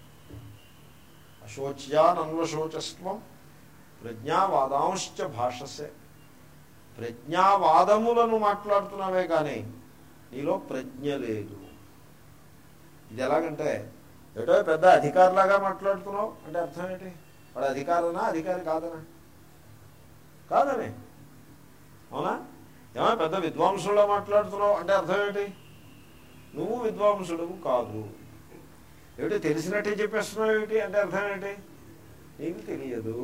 అశోచ్యానన్వశోచస్వం ప్రజ్ఞావాదాంశ్చ భాషసే ప్రజ్ఞావాదములను మాట్లాడుతున్నావే కానీ నీలో ప్రజ్ఞ లేదు ఇది ఎలాగంటే ఏటో పెద్ద అధికారిలాగా మాట్లాడుతున్నావు అంటే అర్థం ఏంటి వాడు అధికారనా అధికారి కాదనా కాదనే అవునా ఏమైనా పెద్ద విద్వాంసులా మాట్లాడుతున్నావు అంటే అర్థం ఏంటి నువ్వు విద్వాంసుడు కాదు ఏమిటి తెలిసినట్టే చెప్పేస్తున్నావు ఏమిటి అంటే అర్థం ఏంటి నీకు తెలియదు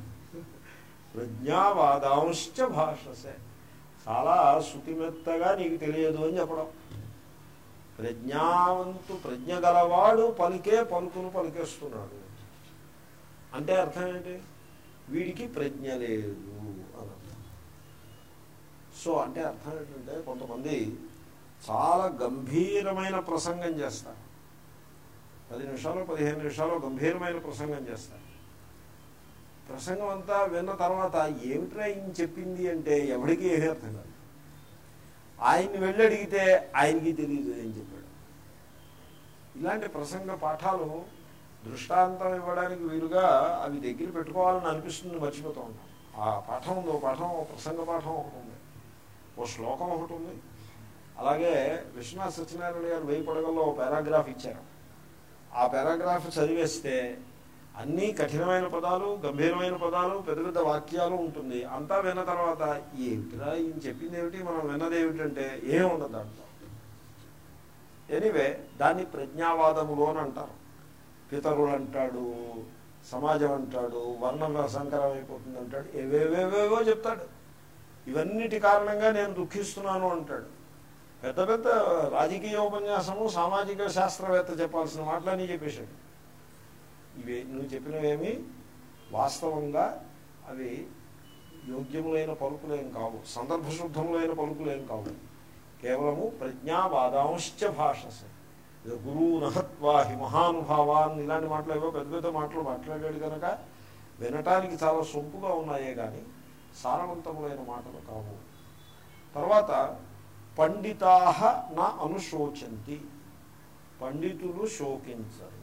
ప్రజ్ఞావాదాంశ్చ భాషసే చాలా శుతిమెత్తగా నీకు తెలియదు అని చెప్పడం ప్రజ్ఞావంతు ప్రజ్ఞ గలవాడు పలికే పలుకును పలికేస్తున్నాడు అంటే అర్థం ఏంటి వీడికి ప్రజ్ఞ లేదు అని అర్థం సో అంటే అర్థం ఏంటంటే కొంతమంది చాలా గంభీరమైన ప్రసంగం చేస్తారు పది నిమిషాలు పదిహేను నిమిషాలు గంభీరమైన ప్రసంగం చేస్తారు ప్రసంగం అంతా విన్న తర్వాత ఏమిట్రా ఈయన చెప్పింది అంటే ఎవరికి ఏమీ అర్థం కాదు ఆయన్ని వెళ్ళి అడిగితే ఆయనకి తెలియదు అని చెప్పాడు ఇలాంటి ప్రసంగ పాఠాలు దృష్టాంతం ఇవ్వడానికి వీలుగా అవి దగ్గర పెట్టుకోవాలని అనిపిస్తుంది మర్చిపోతూ ఉంటాం ఆ పాఠం ఉంది ఓ పాఠం ఓ ప్రసంగ పాఠం ఒకటి ఉంది ఓ శ్లోకం ఒకటి ఉంది అలాగే విశ్వనాథ్ సత్యనారాయణ గారు వెయ్యి పడగల్లో ఓ పారాగ్రాఫ్ ఇచ్చారు ఆ పారాగ్రాఫ్ చదివేస్తే అన్ని కఠినమైన పదాలు గంభీరమైన పదాలు పెద్ద పెద్ద వాక్యాలు ఉంటుంది అంతా విన్న తర్వాత ఏమిటిరా ఈయన చెప్పింది ఏమిటి మనం విన్నది ఏమిటంటే ఏం ఉండదు దాంట్లో ఎనీవే దాన్ని ప్రజ్ఞావాదములు అని అంటారు పితరులు అంటాడు సమాజం అంటాడు వర్ణ సంకరం అయిపోతుంది అంటాడు ఏవేవేవేవో చెప్తాడు ఇవన్నిటి కారణంగా నేను దుఃఖిస్తున్నాను అంటాడు పెద్ద పెద్ద రాజకీయ ఉపన్యాసము సామాజిక శాస్త్రవేత్త చెప్పాల్సిన మాటలని చెప్పేశాడు ఇవి నువ్వు చెప్పినవేమి వాస్తవంగా అవి యోగ్యములైన పలుకులేం కావు సందర్భశుద్ధములైన పలుకులేం కావు కేవలము ప్రజ్ఞావాదాంశ్చ భాషస గురువు నహత్వాహి మహానుభావాన్ ఇలాంటి మాటలు ఏవో పెద్ద పెద్ద మాటలు మాట్లాడాడు కనుక వినటానికి చాలా సొంపుగా ఉన్నాయే కానీ సారవంతములైన మాటలు కావు తర్వాత పండితాహ నా అనుశోచంతి పండితులు శోకించరు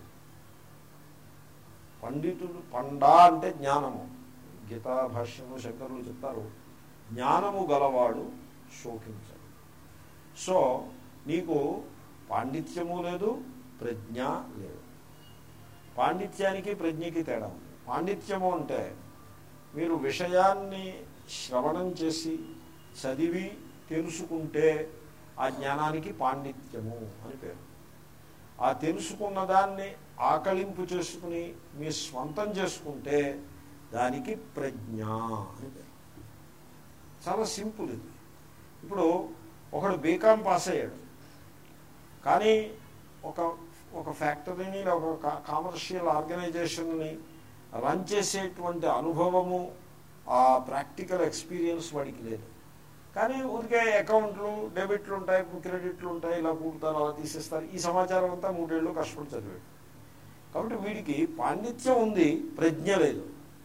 పండితులు పండా అంటే జ్ఞానము గీతా భాష్యము శంకరులు చెప్తారు జ్ఞానము గలవాడు శోకించడు సో నీకు పాండిత్యము లేదు ప్రజ్ఞ లేదు పాండిత్యానికి ప్రజ్ఞకి తేడా ఉంది పాండిత్యము అంటే మీరు విషయాన్ని శ్రవణం చేసి చదివి తెలుసుకుంటే ఆ జ్ఞానానికి పాండిత్యము అని పేరు ఆ తెలుసుకున్న దాన్ని ఆకలింపు చేసుకుని మీ స్వంతం చేసుకుంటే దానికి ప్రజ్ఞ అని పేరు చాలా సింపుల్ ఇది ఇప్పుడు ఒకడు బీకాం పాస్ అయ్యాడు కానీ ఒక ఒక ఫ్యాక్టరీని ఒక కామర్షియల్ ఆర్గనైజేషన్ని రన్ చేసేటువంటి అనుభవము ఆ ప్రాక్టికల్ ఎక్స్పీరియన్స్ వాడికి లేదు కానీ ఊరికే అకౌంట్లు డెబిట్లు ఉంటాయి క్రెడిట్లు ఉంటాయి ఇలా కూడతారు అలా తీసేస్తారు ఈ సమాచారం అంతా మూడేళ్ళు కష్టపడి చదివాడు కాబట్టి వీడికి పాండిత్యం ఉంది ప్రజ్ఞ లేదు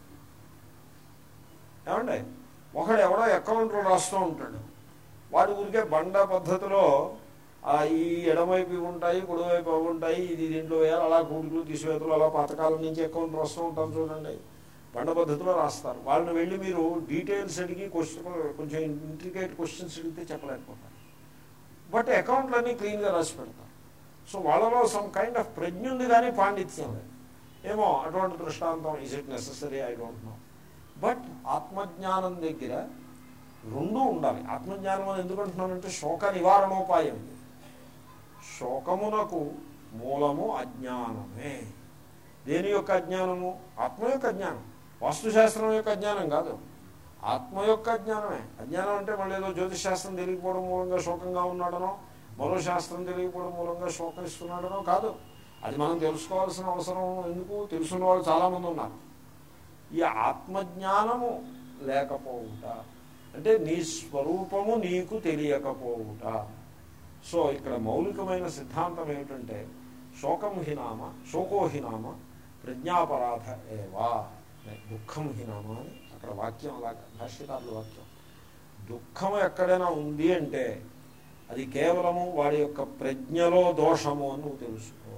ఏమండి ఒకడు ఎవడో అకౌంట్లు రాస్తూ ఉంటాడు వాడు ఊరికే బండ పద్ధతిలో ఈ ఎడమవైపు ఇవి ఉంటాయి కుడివైపు అవి ఉంటాయి ఇది దీంట్లో వేయాలి అలా కూడుకులు తీసివేతలు అలా పథకాల నుంచి అకౌంట్ రాస్తూ ఉంటాం చూడండి బండ పద్ధతిలో రాస్తారు వాళ్ళని వెళ్ళి మీరు డీటెయిల్స్ అడిగి క్వశ్చన్ కొంచెం ఇంట్రికేట్ క్వశ్చన్స్ అడిగితే చెప్పలేకపోతారు బట్ అకౌంట్లన్నీ క్లీన్గా రాసి పెడతారు సో వాళ్ళలో సమ్ కైండ్ ఆఫ్ ప్రజ్ఞ ఉంది కానీ పాండిత్యం లేదు ఏమో అటువంటి దృష్టాంతం is it necessary I don't know but ఆత్మజ్ఞానం దగ్గర రెండూ ఉండాలి ఆత్మజ్ఞానం అని ఎందుకు అంటున్నానంటే శోక నివారణోపాయం ఇది శోకమునకు మూలము అజ్ఞానమే దేని యొక్క అజ్ఞానము ఆత్మ యొక్క అజ్ఞానం వాస్తుశాస్త్రం యొక్క అజ్ఞానం కాదు ఆత్మ యొక్క అజ్ఞానమే అజ్ఞానం అంటే మళ్ళీ ఏదో జ్యోతిష్ శాస్త్రం తెలియకపోవడం మూలంగా శోకంగా ఉన్నాడనో మరో శాస్త్రం తెలియకపోవడం మూలంగా శోకం ఇస్తున్నాడనో కాదు అది మనం తెలుసుకోవాల్సిన అవసరం ఎందుకు తెలుసున్న వాళ్ళు చాలామంది ఉన్నారు ఈ ఆత్మజ్ఞానము లేకపోవుట అంటే నీ స్వరూపము నీకు తెలియకపోవుట సో ఇక్కడ మౌలికమైన సిద్ధాంతం ఏమిటంటే శోకం హినామ శోకో హినామ ప్రజ్ఞాపరాధ ఏవా దుఃఖం హినామ అని అక్కడ వాక్యం అలాగా భాష్యకారుల వాక్యం దుఃఖం ఎక్కడైనా ఉంది అంటే అది కేవలము వాడి యొక్క ప్రజ్ఞలో దోషము అని నువ్వు తెలుసుకో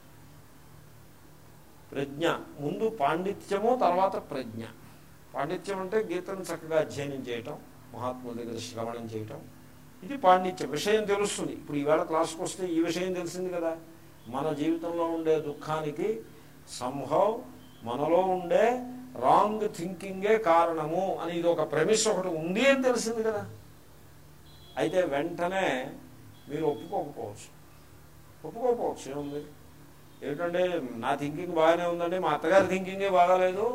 ప్రజ్ఞ ముందు పాండిత్యము తర్వాత ప్రజ్ఞ పాండిత్యం అంటే గీతను చక్కగా అధ్యయనం చేయటం మహాత్ముల దగ్గర శ్రవణం చేయటం ఇది పాండిత్యం విషయం తెలుస్తుంది ఇప్పుడు ఈవేళ క్లాస్కి వస్తే ఈ విషయం తెలిసింది కదా మన జీవితంలో ఉండే దుఃఖానికి సంభవ్ మనలో ఉండే రాంగ్ థింకింగే కారణము అని ఇది ఒక ప్రమిస్ ఒకటి ఉంది అని తెలిసింది కదా అయితే వెంటనే మీరు ఒప్పుకోకపోవచ్చు ఒప్పుకోకపోవచ్చు ఏముంది ఏమిటంటే నా థింకింగ్ బాగానే ఉందండి మా అత్తగారి థింకింగే బాగాలేదు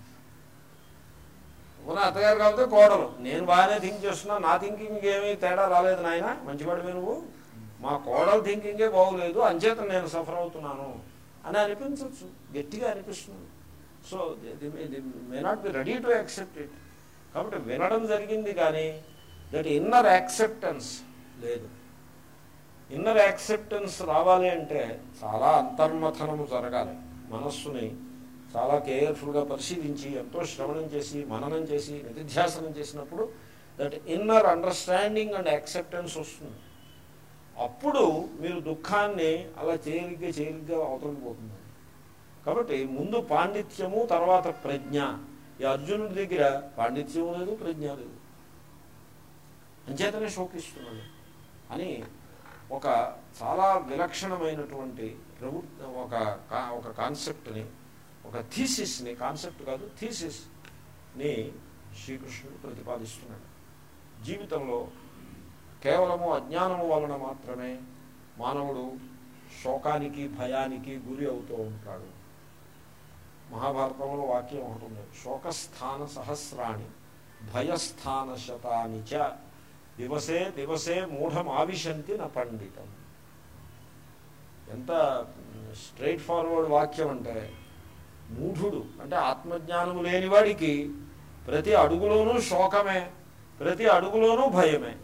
ఉన్న అత్తగారు కాబట్టి కోడలు నేను బాగానే థింక్ చేస్తున్నా నా థింకింగ్ ఏమీ తేడా రాలేదు నాయన మంచివాడివి నువ్వు మా కోడలు థింకింగే బాగోలేదు అంచేత నేను సఫర్ అవుతున్నాను అని అనిపించవచ్చు గట్టిగా అనిపిస్తుంది so may not be ready to accept it కాబట్టి వినడం జరిగింది కానీ దట్ ఇన్నర్ యాక్సెప్టెన్స్ లేదు ఇన్నర్ యాక్సెప్టెన్స్ రావాలి అంటే చాలా అంతర్మథనము జరగాలి మనస్సుని చాలా కేర్ఫుల్గా పరిశీలించి ఎంతో శ్రవణం చేసి మననం చేసి నిధిధ్యాసనం చేసినప్పుడు that inner understanding and acceptance వస్తుంది అప్పుడు మీరు దుఃఖాన్ని అలా తేలిగ్గా తేలిగ్గా అవతలిపోతుంది కాబట్టి ముందు పాండిత్యము తర్వాత ప్రజ్ఞ ఈ అర్జునుడి దగ్గర పాండిత్యం లేదు ప్రజ్ఞ లేదు అంచేతనే శోకిస్తున్నాడు అని ఒక చాలా విలక్షణమైనటువంటి ప్రవృత్తి ఒక ఒక కాన్సెప్ట్ని ఒక థీసిస్ని కాన్సెప్ట్ కాదు థీసిస్ని శ్రీకృష్ణుడు ప్రతిపాదిస్తున్నాడు జీవితంలో కేవలము అజ్ఞానము వలన మాత్రమే మానవుడు శోకానికి భయానికి గురి అవుతూ ఉంటాడు మహాభారతంలో వాక్యం ఒకటి ఉంది శోకస్థాన సహస్రాణి భయస్థాన శతాని చ దివసే దివసే మూఢం ఆవిశంతి నా పండితం ఎంత స్ట్రైట్ ఫార్వర్డ్ వాక్యం అంటే మూఢుడు అంటే ఆత్మజ్ఞానము లేనివాడికి ప్రతి అడుగులోనూ శోకమే ప్రతి అడుగులోనూ భయమే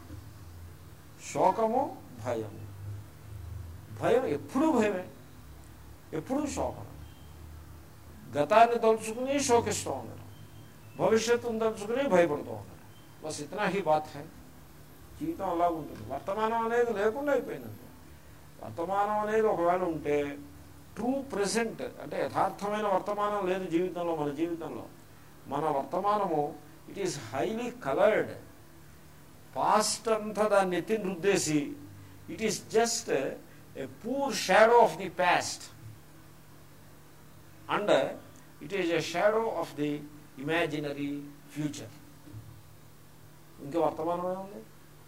శోకము భయము భయం ఎప్పుడూ భయమే ఎప్పుడూ శోకం గతాన్ని తలుచుకుని శోకిస్తూ ఉండడం భవిష్యత్తును తలుచుకుని భయపడుతూ ఉండడం బస్ ఇతనా హీ బాత్ హై జీవితం అలా ఉంటుంది వర్తమానం అనేది లేకుండా అయిపోయిందండి వర్తమానం అనేది ఒకవేళ ఉంటే ట్రూ ప్రెసెంట్ అంటే యథార్థమైన వర్తమానం లేదు జీవితంలో మన జీవితంలో మన వర్తమానము it is highly coloured past అంతా దాన్ని ఎత్తిని రుద్దేసి it is just a poor shadow of the past and it is a shadow of the imaginary future ఇంకా వర్తమానమే ఉంది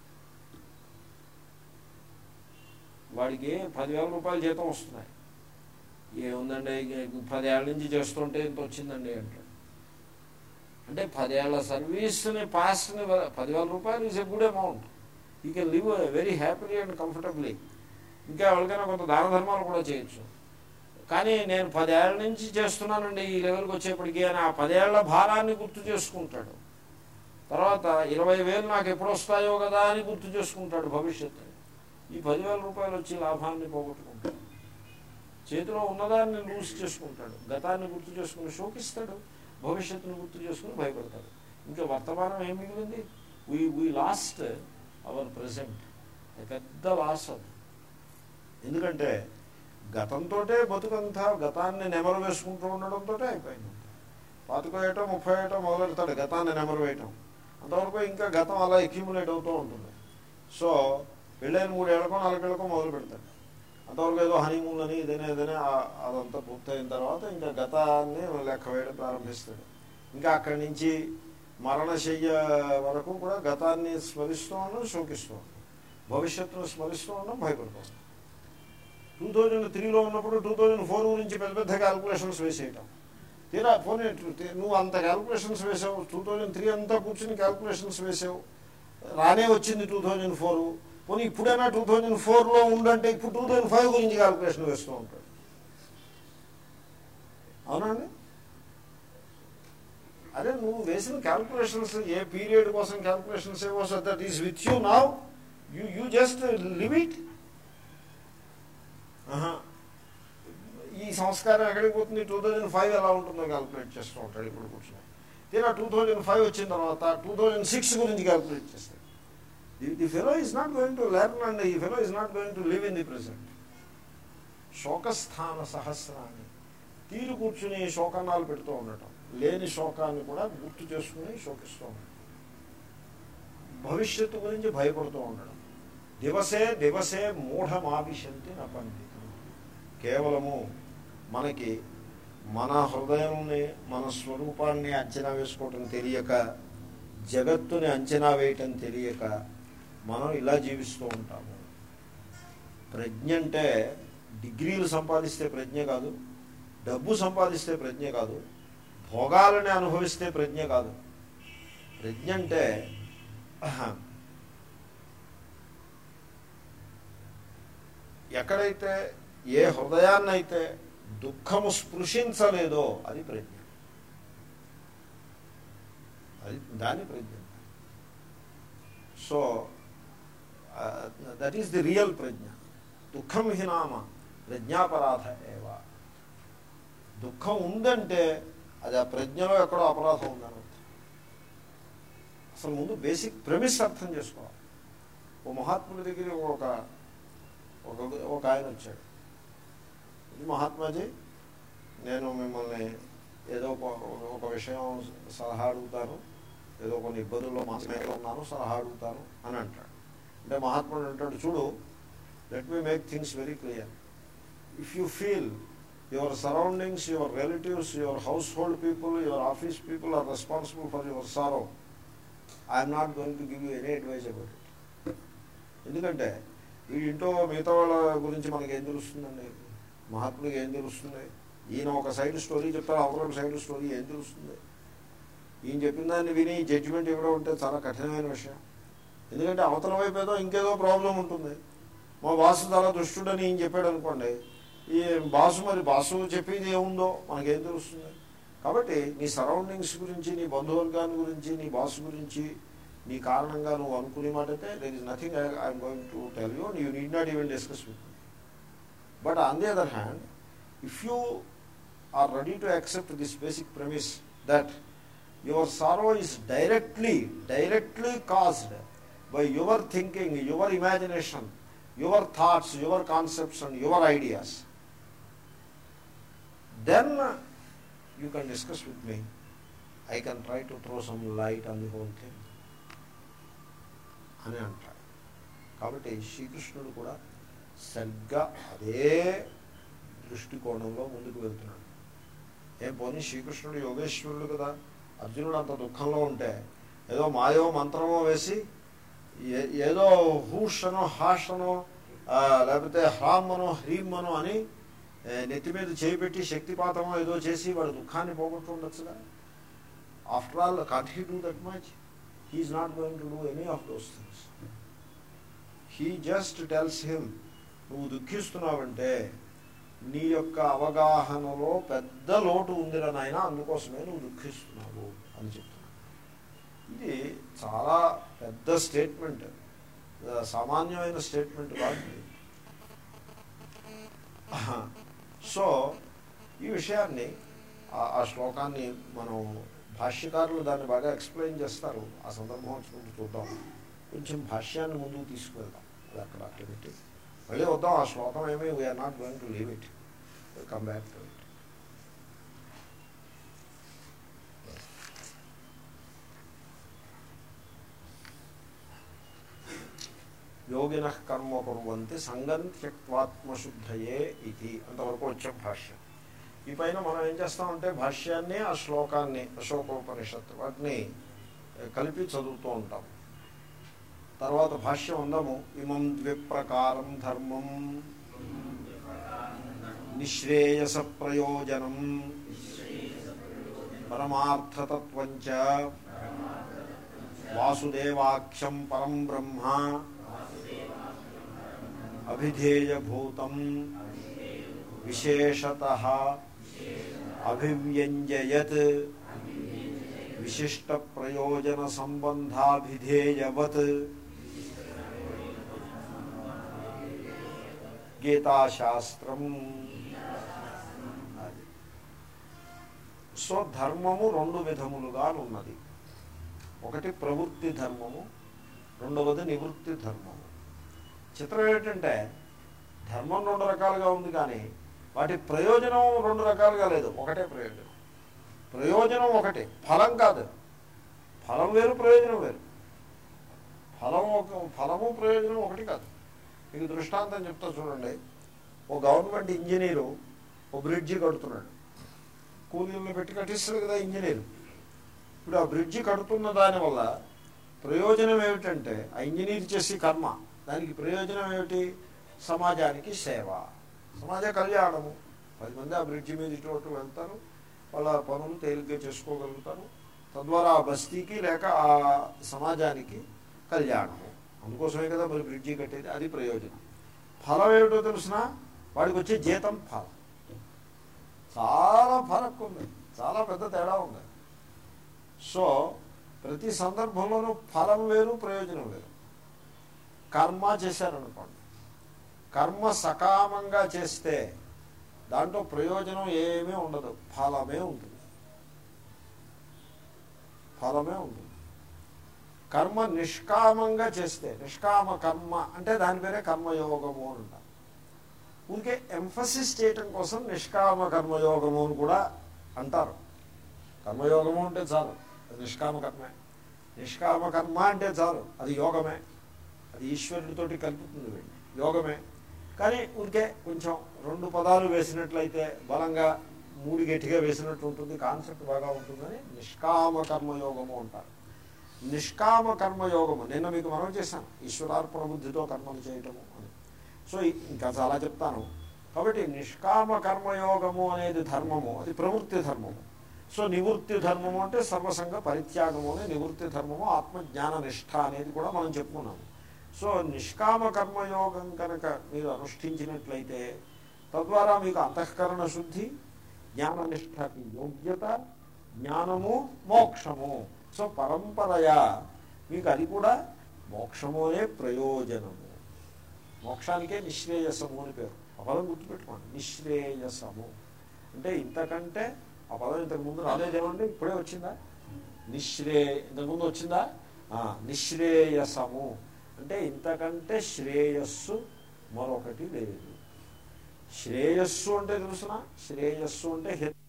వాడికి పదివేల రూపాయల జీతం వస్తున్నాయి ఏముందండి ఇక పదేళ్ళ నుంచి చేస్తుంటే ఇంత వచ్చిందండి అంటాడు అంటే పదేళ్ల సర్వీస్ని పాస్ట్ని పదివేల రూపాయలు is a good amount you can live very happily and comfortably ఇంకా ఎవరికైనా కొంత దాన ధర్మాలు కూడా చేయొచ్చు కానీ నేను పదేళ్ల నుంచి చేస్తున్నానండి ఈ లెవెల్కి వచ్చేప్పటికీ అని ఆ పదేళ్ల భారాన్ని గుర్తు చేసుకుంటాడు తర్వాత ఇరవై వేలు నాకు ఎప్పుడు వస్తాయో కదా అని గుర్తు చేసుకుంటాడు భవిష్యత్తు ఈ పదివేల రూపాయలు వచ్చి లాభాన్ని పోగొట్టుకుంటాడు చేతిలో ఉన్నదాన్ని లూజ్ చేసుకుంటాడు గతాన్ని గుర్తు చేసుకుని శోకిస్తాడు భవిష్యత్తును గుర్తు చేసుకుని భయపడతాడు ఇంకా వర్తమానం ఏం మిగిలింది we we lost our present పెద్ద లాస్ అది ఎందుకంటే గతంతో బతుకంతా గతాన్ని నెమరు వేసుకుంటూ ఉండడంతో అయిపోయింది పాతికో ఏటో ముప్పై ఏటో మొదలెడతాడు గతాన్ని నెమరు వేయటం అంతవరకు ఇంకా గతం అలా ఎక్యుములేట్ అవుతూ ఉంటుంది సో పెళ్ళైన మూడేళ్లకో నాలుగేళ్లకో మొదలు పెడతాడు అంతవరకు ఏదో హనీమూన్ అని ఇదనే ఇదనే ఆ- అదంతా పూర్తయిన తర్వాత ఇంకా గతాన్ని లెక్క వేయడం ప్రారంభిస్తాడు ఇంకా అక్కడి నుంచి మరణశయ్య వరకు కూడా గతాన్ని స్మరిస్తూ ఉండడం శోకిస్తూ ఉండడం భవిష్యత్తును స్మరిస్తూ ఉండడం భయపడుతూ ఉండడం టూ థౌజండ్ త్రీలో ఉన్నప్పుడు టూ థౌజండ్ ఫోర్ గురించి పెద్ద పెద్ద క్యాల్కులేషన్స్ వేసేయటం తీరా పోనీ టు- నువ్వు అంత క్యాల్కులేషన్స్ వేసావు టూ థౌజండ్ త్రీ అంతా కూర్చుని క్యాల్కులేషన్స్ వేసావు రానే వచ్చింది టూ థౌజండ్ ఫోర్ పోనీ ఇప్పుడైనా టూ థౌజండ్ ఫోర్లో ఉండంటే ఇప్పుడు టూ థౌజండ్ ఫైవ్ గురించి క్యాల్కులేషన్ వేస్తూ ఉంటాడు అవునండి అదే నువ్వు వేసిన క్యాల్కులేషన్స్ ఏ పీరియడ్ కోసం క్యాల్కులేషన్స్ ఏవో so that is with you now you you just live it ఈ సంస్కారం ఎక్కడికి పోతుంది టూ థౌజండ్ ఫైవ్ ఎలా ఉంటుందో క్యాల్కులేట్ చేస్తూ ఉంటాడు ఇప్పుడు కూర్చొని తీరా టూ థౌజండ్ ఫైవ్ వచ్చిన తర్వాత టూ థౌజండ్ సిక్స్ గురించి క్యాల్కులేట్ చేస్తాడు the the fellow is not going to learn and ఈ fellow is not going to live in the present శోకస్థాన సహస్రాన్ని తీరు కూర్చుని శోకనాలు పెడుతూ ఉండటం లేని శోకాన్ని కూడా గుర్తు చేసుకుని శోకిస్తూ ఉండటం భవిష్యత్తు గురించి భయపడుతూ ఉండడం దివసే దివసే మూఢమావిశంతి నా పండితులు కేవలము మనకి మన హృదయంని మన స్వరూపాన్ని అంచనా వేసుకోవటం తెలియక జగత్తుని అంచనా వేయటం తెలియక మనం ఇలా జీవిస్తూ ఉంటాము ప్రజ్ఞ అంటే డిగ్రీలు సంపాదిస్తే ప్రజ్ఞ కాదు డబ్బు సంపాదిస్తే ప్రజ్ఞ కాదు భోగాలని అనుభవిస్తే ప్రజ్ఞ కాదు ప్రజ్ఞ అంటే ఎక్కడైతే ఏ హృదయాన్నైతే దుఃఖము స్పృశించలేదో అది ప్రజ్ఞ అది దాని ప్రజ్ఞ so that is the real prajna దుఃఖం హినామ ప్రజ్ఞాపరాధ ఏవ దుఃఖం ఉందంటే అది ఆ ప్రజ్ఞలో ఎక్కడో అపరాధం ఉందని అర్థం. అసలు ముందు బేసిక్ ప్రెమిస్ అర్థం చేసుకోవాలి ఓ మహాత్ముడి దగ్గర ఒక ఒక ఒక ఆయన వచ్చాడు ఇది మహాత్మాజీ నేను మిమ్మల్ని ఏదో ఒక- ఒక విషయం సలహా అడుగుతాను ఏదో కొన్ని ఇబ్బందుల్లో మానసికంగా ఉన్నాను సలహా అడుగుతాను అని అంటాడు అంటే మహాత్ముడు అంటాడు చూడు let me make things very clear if you feel your surroundings your relatives your household people your office people are responsible for your sorrow I'm not going to give you any advice about it ఎందుకంటే వీడింటో మిగతా వాళ్ళ గురించి మనకి ఏం తెలుస్తుందండి మహాత్ముడికి ఏం తెలుస్తుంది ఈయన ఒక సైడ్ స్టోరీ చెప్తారు అవతల ఒక సైడ్ స్టోరీ ఏం తెలుస్తుంది ఈయన చెప్పిన దాన్ని విని జడ్జిమెంట్ ఇవ్వడం ఉంటే చాలా కఠినమైన విషయం ఎందుకంటే అవతల వైపు ఏదో ఇంకేదో ప్రాబ్లం ఉంటుంది మా బాసు చాలా దుష్టుడని ఈయన చెప్పాడు అనుకోండి ఈ బాసు మరి బాసు చెప్పేది ఏముందో మనకేం తెలుస్తుంది కాబట్టి నీ సరౌండింగ్స్ గురించి నీ బంధువర్గాన్ని గురించి నీ బాస్ గురించి నీ కారణంగా నువ్వు అనుకునే మాట అయితే there is nothing I'm going to tell you you need not even discuss with but on the other hand if you are ready to accept this basic premise that your sorrow is directly directly caused by your thinking, your imagination, your thoughts, your concepts and your ideas, then you can discuss with me. I can try to throw some light on the whole thing. అని అంటాడు కాబట్టి శ్రీకృష్ణుడు కూడా సరిగ్గా అదే దృష్టికోణంలో ముందుకు వెళ్తున్నాడు ఏం పోనీ శ్రీకృష్ణుడు యోగేశ్వరుడు కదా అర్జునుడు అంత దుఃఖంలో ఉంటే ఏదో మాయో మంత్రమో వేసి ఏ- ఏదో హూషనో హాషనో ఆ, లేకపోతే హ్రామ్మనో హ్రీమ్మనో అని ఏ, నెత్తి మీద చేయిపెట్టి శక్తిపాతమో ఏదో చేసి వాడు దుఃఖాన్ని పోగొట్టు ఉండొచ్చుగా after all can't he do that much he is not going to do any of those things he just tells him నువ్వు దుఃఖిస్తున్నావంటే నీ యొక్క అవగాహనలో పెద్ద లోటు ఉందిరా నాయన అందుకోసమే నువ్వు దుఃఖిస్తున్నావు అని చెప్తున్నాను ఇది చాలా పెద్ద స్టేట్మెంట్ సామాన్యమైన స్టేట్మెంట్ కాదు ఇది. సో ఈ విషయాన్ని ఆ- ఆ శ్లోకాన్ని మనం భాష్యకారులు దాన్ని బాగా ఎక్స్ప్లెయిన్ చేస్తారు ఆ సందర్భం వచ్చినప్పుడు చూద్దాం కొంచెం భాష్యాన్ని ముందుకు తీసుకువెళ్దాం అది అక్కడ అక్కడ పెట్టి మళ్ళీ వద్దాం ఆ శ్లోకం ఏమీ we are not going to leave it come back to it యోగిన కర్మ కుర్వంతి సంగం త్యక్వాత్మశుద్ధయే ఇది అంతవరకు వచ్చే భాష్యం ఈ పైన మనం ఏం చేస్తామంటే భాష్యాన్ని ఆ శ్లోకాన్ని అశోకోపనిషత్ వాటిని ఏ, కలిపి చదువుతూ ఉంటాం తర్వాత భాష్యం ఉందాము ఇమం ద్విప్రకారం ధర్మం నిశ్రేయస ప్రయోజనం పరమార్థతత్వంచ వాసుదేవాఖ్యం పరం బ్రహ్మ అభిధేయభూతం విశేషత అభివ్యంజయత్ విశిష్ట ప్రయోజన సంబంధాభిధేయవత్ గీతాశాస్త్రం అది. సో ధర్మము రెండు విధములుగా ఉన్నది ఒకటి ప్రవృత్తి ధర్మము రెండవది నివృత్తి ధర్మము చిత్రం ఏంటంటే ధర్మం రెండు రకాలుగా ఉంది కానీ వాటి ప్రయోజనం రెండు రకాలుగా లేదు ఒకటే ప్రయోజనం ప్రయోజనం ఒకటి ఫలం కాదు ఫలం వేరు ప్రయోజనం వేరు ఫలం ఒక ఫలము ప్రయోజనం ఒకటి కాదు మీకు దృష్టాంతం చెప్తా చూడండి ఓ గవర్నమెంట్ ఇంజనీరు ఓ బ్రిడ్జి కడుతున్నాడు కూలీలను పెట్టి కట్టిస్తాడు కదా ఇంజనీరు ఇప్పుడు ఆ బ్రిడ్జి కడుతున్న దానివల్ల ప్రయోజనం ఏమిటంటే ఆ ఇంజనీర్ చేసే కర్మ దానికి ప్రయోజనం ఏమిటి సమాజానికి సేవ సమాజ కళ్యాణము పది మంది ఆ బ్రిడ్జి మీద ఇటు అటు వెళ్తారు వాళ్ళ పనులు తేలిగ్గా చేసుకోగలుగుతారు తద్వారా ఆ బస్తీకి లేక ఆ సమాజానికి కళ్యాణము అందుకోసమే కదా మరి బ్రిడ్జి కట్టేది అది ప్రయోజనం ఫలం ఏమిటో తెలిసిన వాడికి వచ్చే జీతం ఫలం చాలా ఫరక్ ఉంది చాలా పెద్ద తేడా ఉంది సో ప్రతి సందర్భంలోనూ ఫలం వేరు ప్రయోజనం వేరు కర్మ చేశారనుకోండి కర్మ సకామంగా చేస్తే దాంట్లో ప్రయోజనం ఏమీ ఉండదు ఫలమే ఉంటుంది ఫలమే ఉంటుంది కర్మ నిష్కామంగా చేస్తే నిష్కామ కర్మ అంటే దాని పేరే కర్మయోగము అని అంటారు ఊరికే ఎంఫసిస్ చేయటం కోసం నిష్కామ కర్మయోగము అని కూడా అంటారు కర్మయోగము అంటే చాలు అది నిష్కామ కర్మే నిష్కామ కర్మ అంటే చాలు అది యోగమే అది ఈశ్వరుడితోటి కలుపుతుంది వీడిని యోగమే కానీ ఊరికే కొంచెం రెండు పదాలు వేసినట్లయితే బలంగా మూడు గట్టిగా వేసినట్టు ఉంటుంది కాన్సెప్ట్ బాగా ఉంటుందని నిష్కామ కర్మయోగము అంటారు నిష్కామ కర్మయోగము నిన్న మీకు మనం చేశాను ఈశ్వరార్పణ బుద్ధితో కర్మలు చేయటము అని సో ఇంకా చాలా చెప్తాను కాబట్టి నిష్కామ కర్మయోగము అనేది ధర్మము అది ప్రవృత్తి ధర్మము సో నివృత్తి ధర్మము అంటే సర్వసంగ పరిత్యాగము అనే నివృత్తి ధర్మము ఆత్మజ్ఞాన నిష్ఠ అనేది కూడా మనం చెప్పుకున్నాము సో నిష్కామ కర్మయోగం కనుక మీరు అనుష్ఠించినట్లయితే తద్వారా మీకు అంతఃకరణ శుద్ధి జ్ఞాననిష్టకి యోగ్యత జ్ఞానము మోక్షము సో పరంపరయా మీకు అది కూడా మోక్షము అనే ప్రయోజనము మోక్షానికే నిశ్రేయసము అని పేరు ఆ పదం గుర్తుపెట్టుకోండి నిశ్రేయసము అంటే ఇంతకంటే ఆ పదం ఇంతకు ముందు రాలేదేమండి ఇప్పుడే వచ్చిందా నిశ్రే ఇంతకుముందు వచ్చిందా ఆ, నిశ్రేయసము అంటే ఇంతకంటే శ్రేయస్సు మరొకటి లేదు శ్రేయస్సు అంటే తెలుసిన శ్రేయస్సు అంటే హిత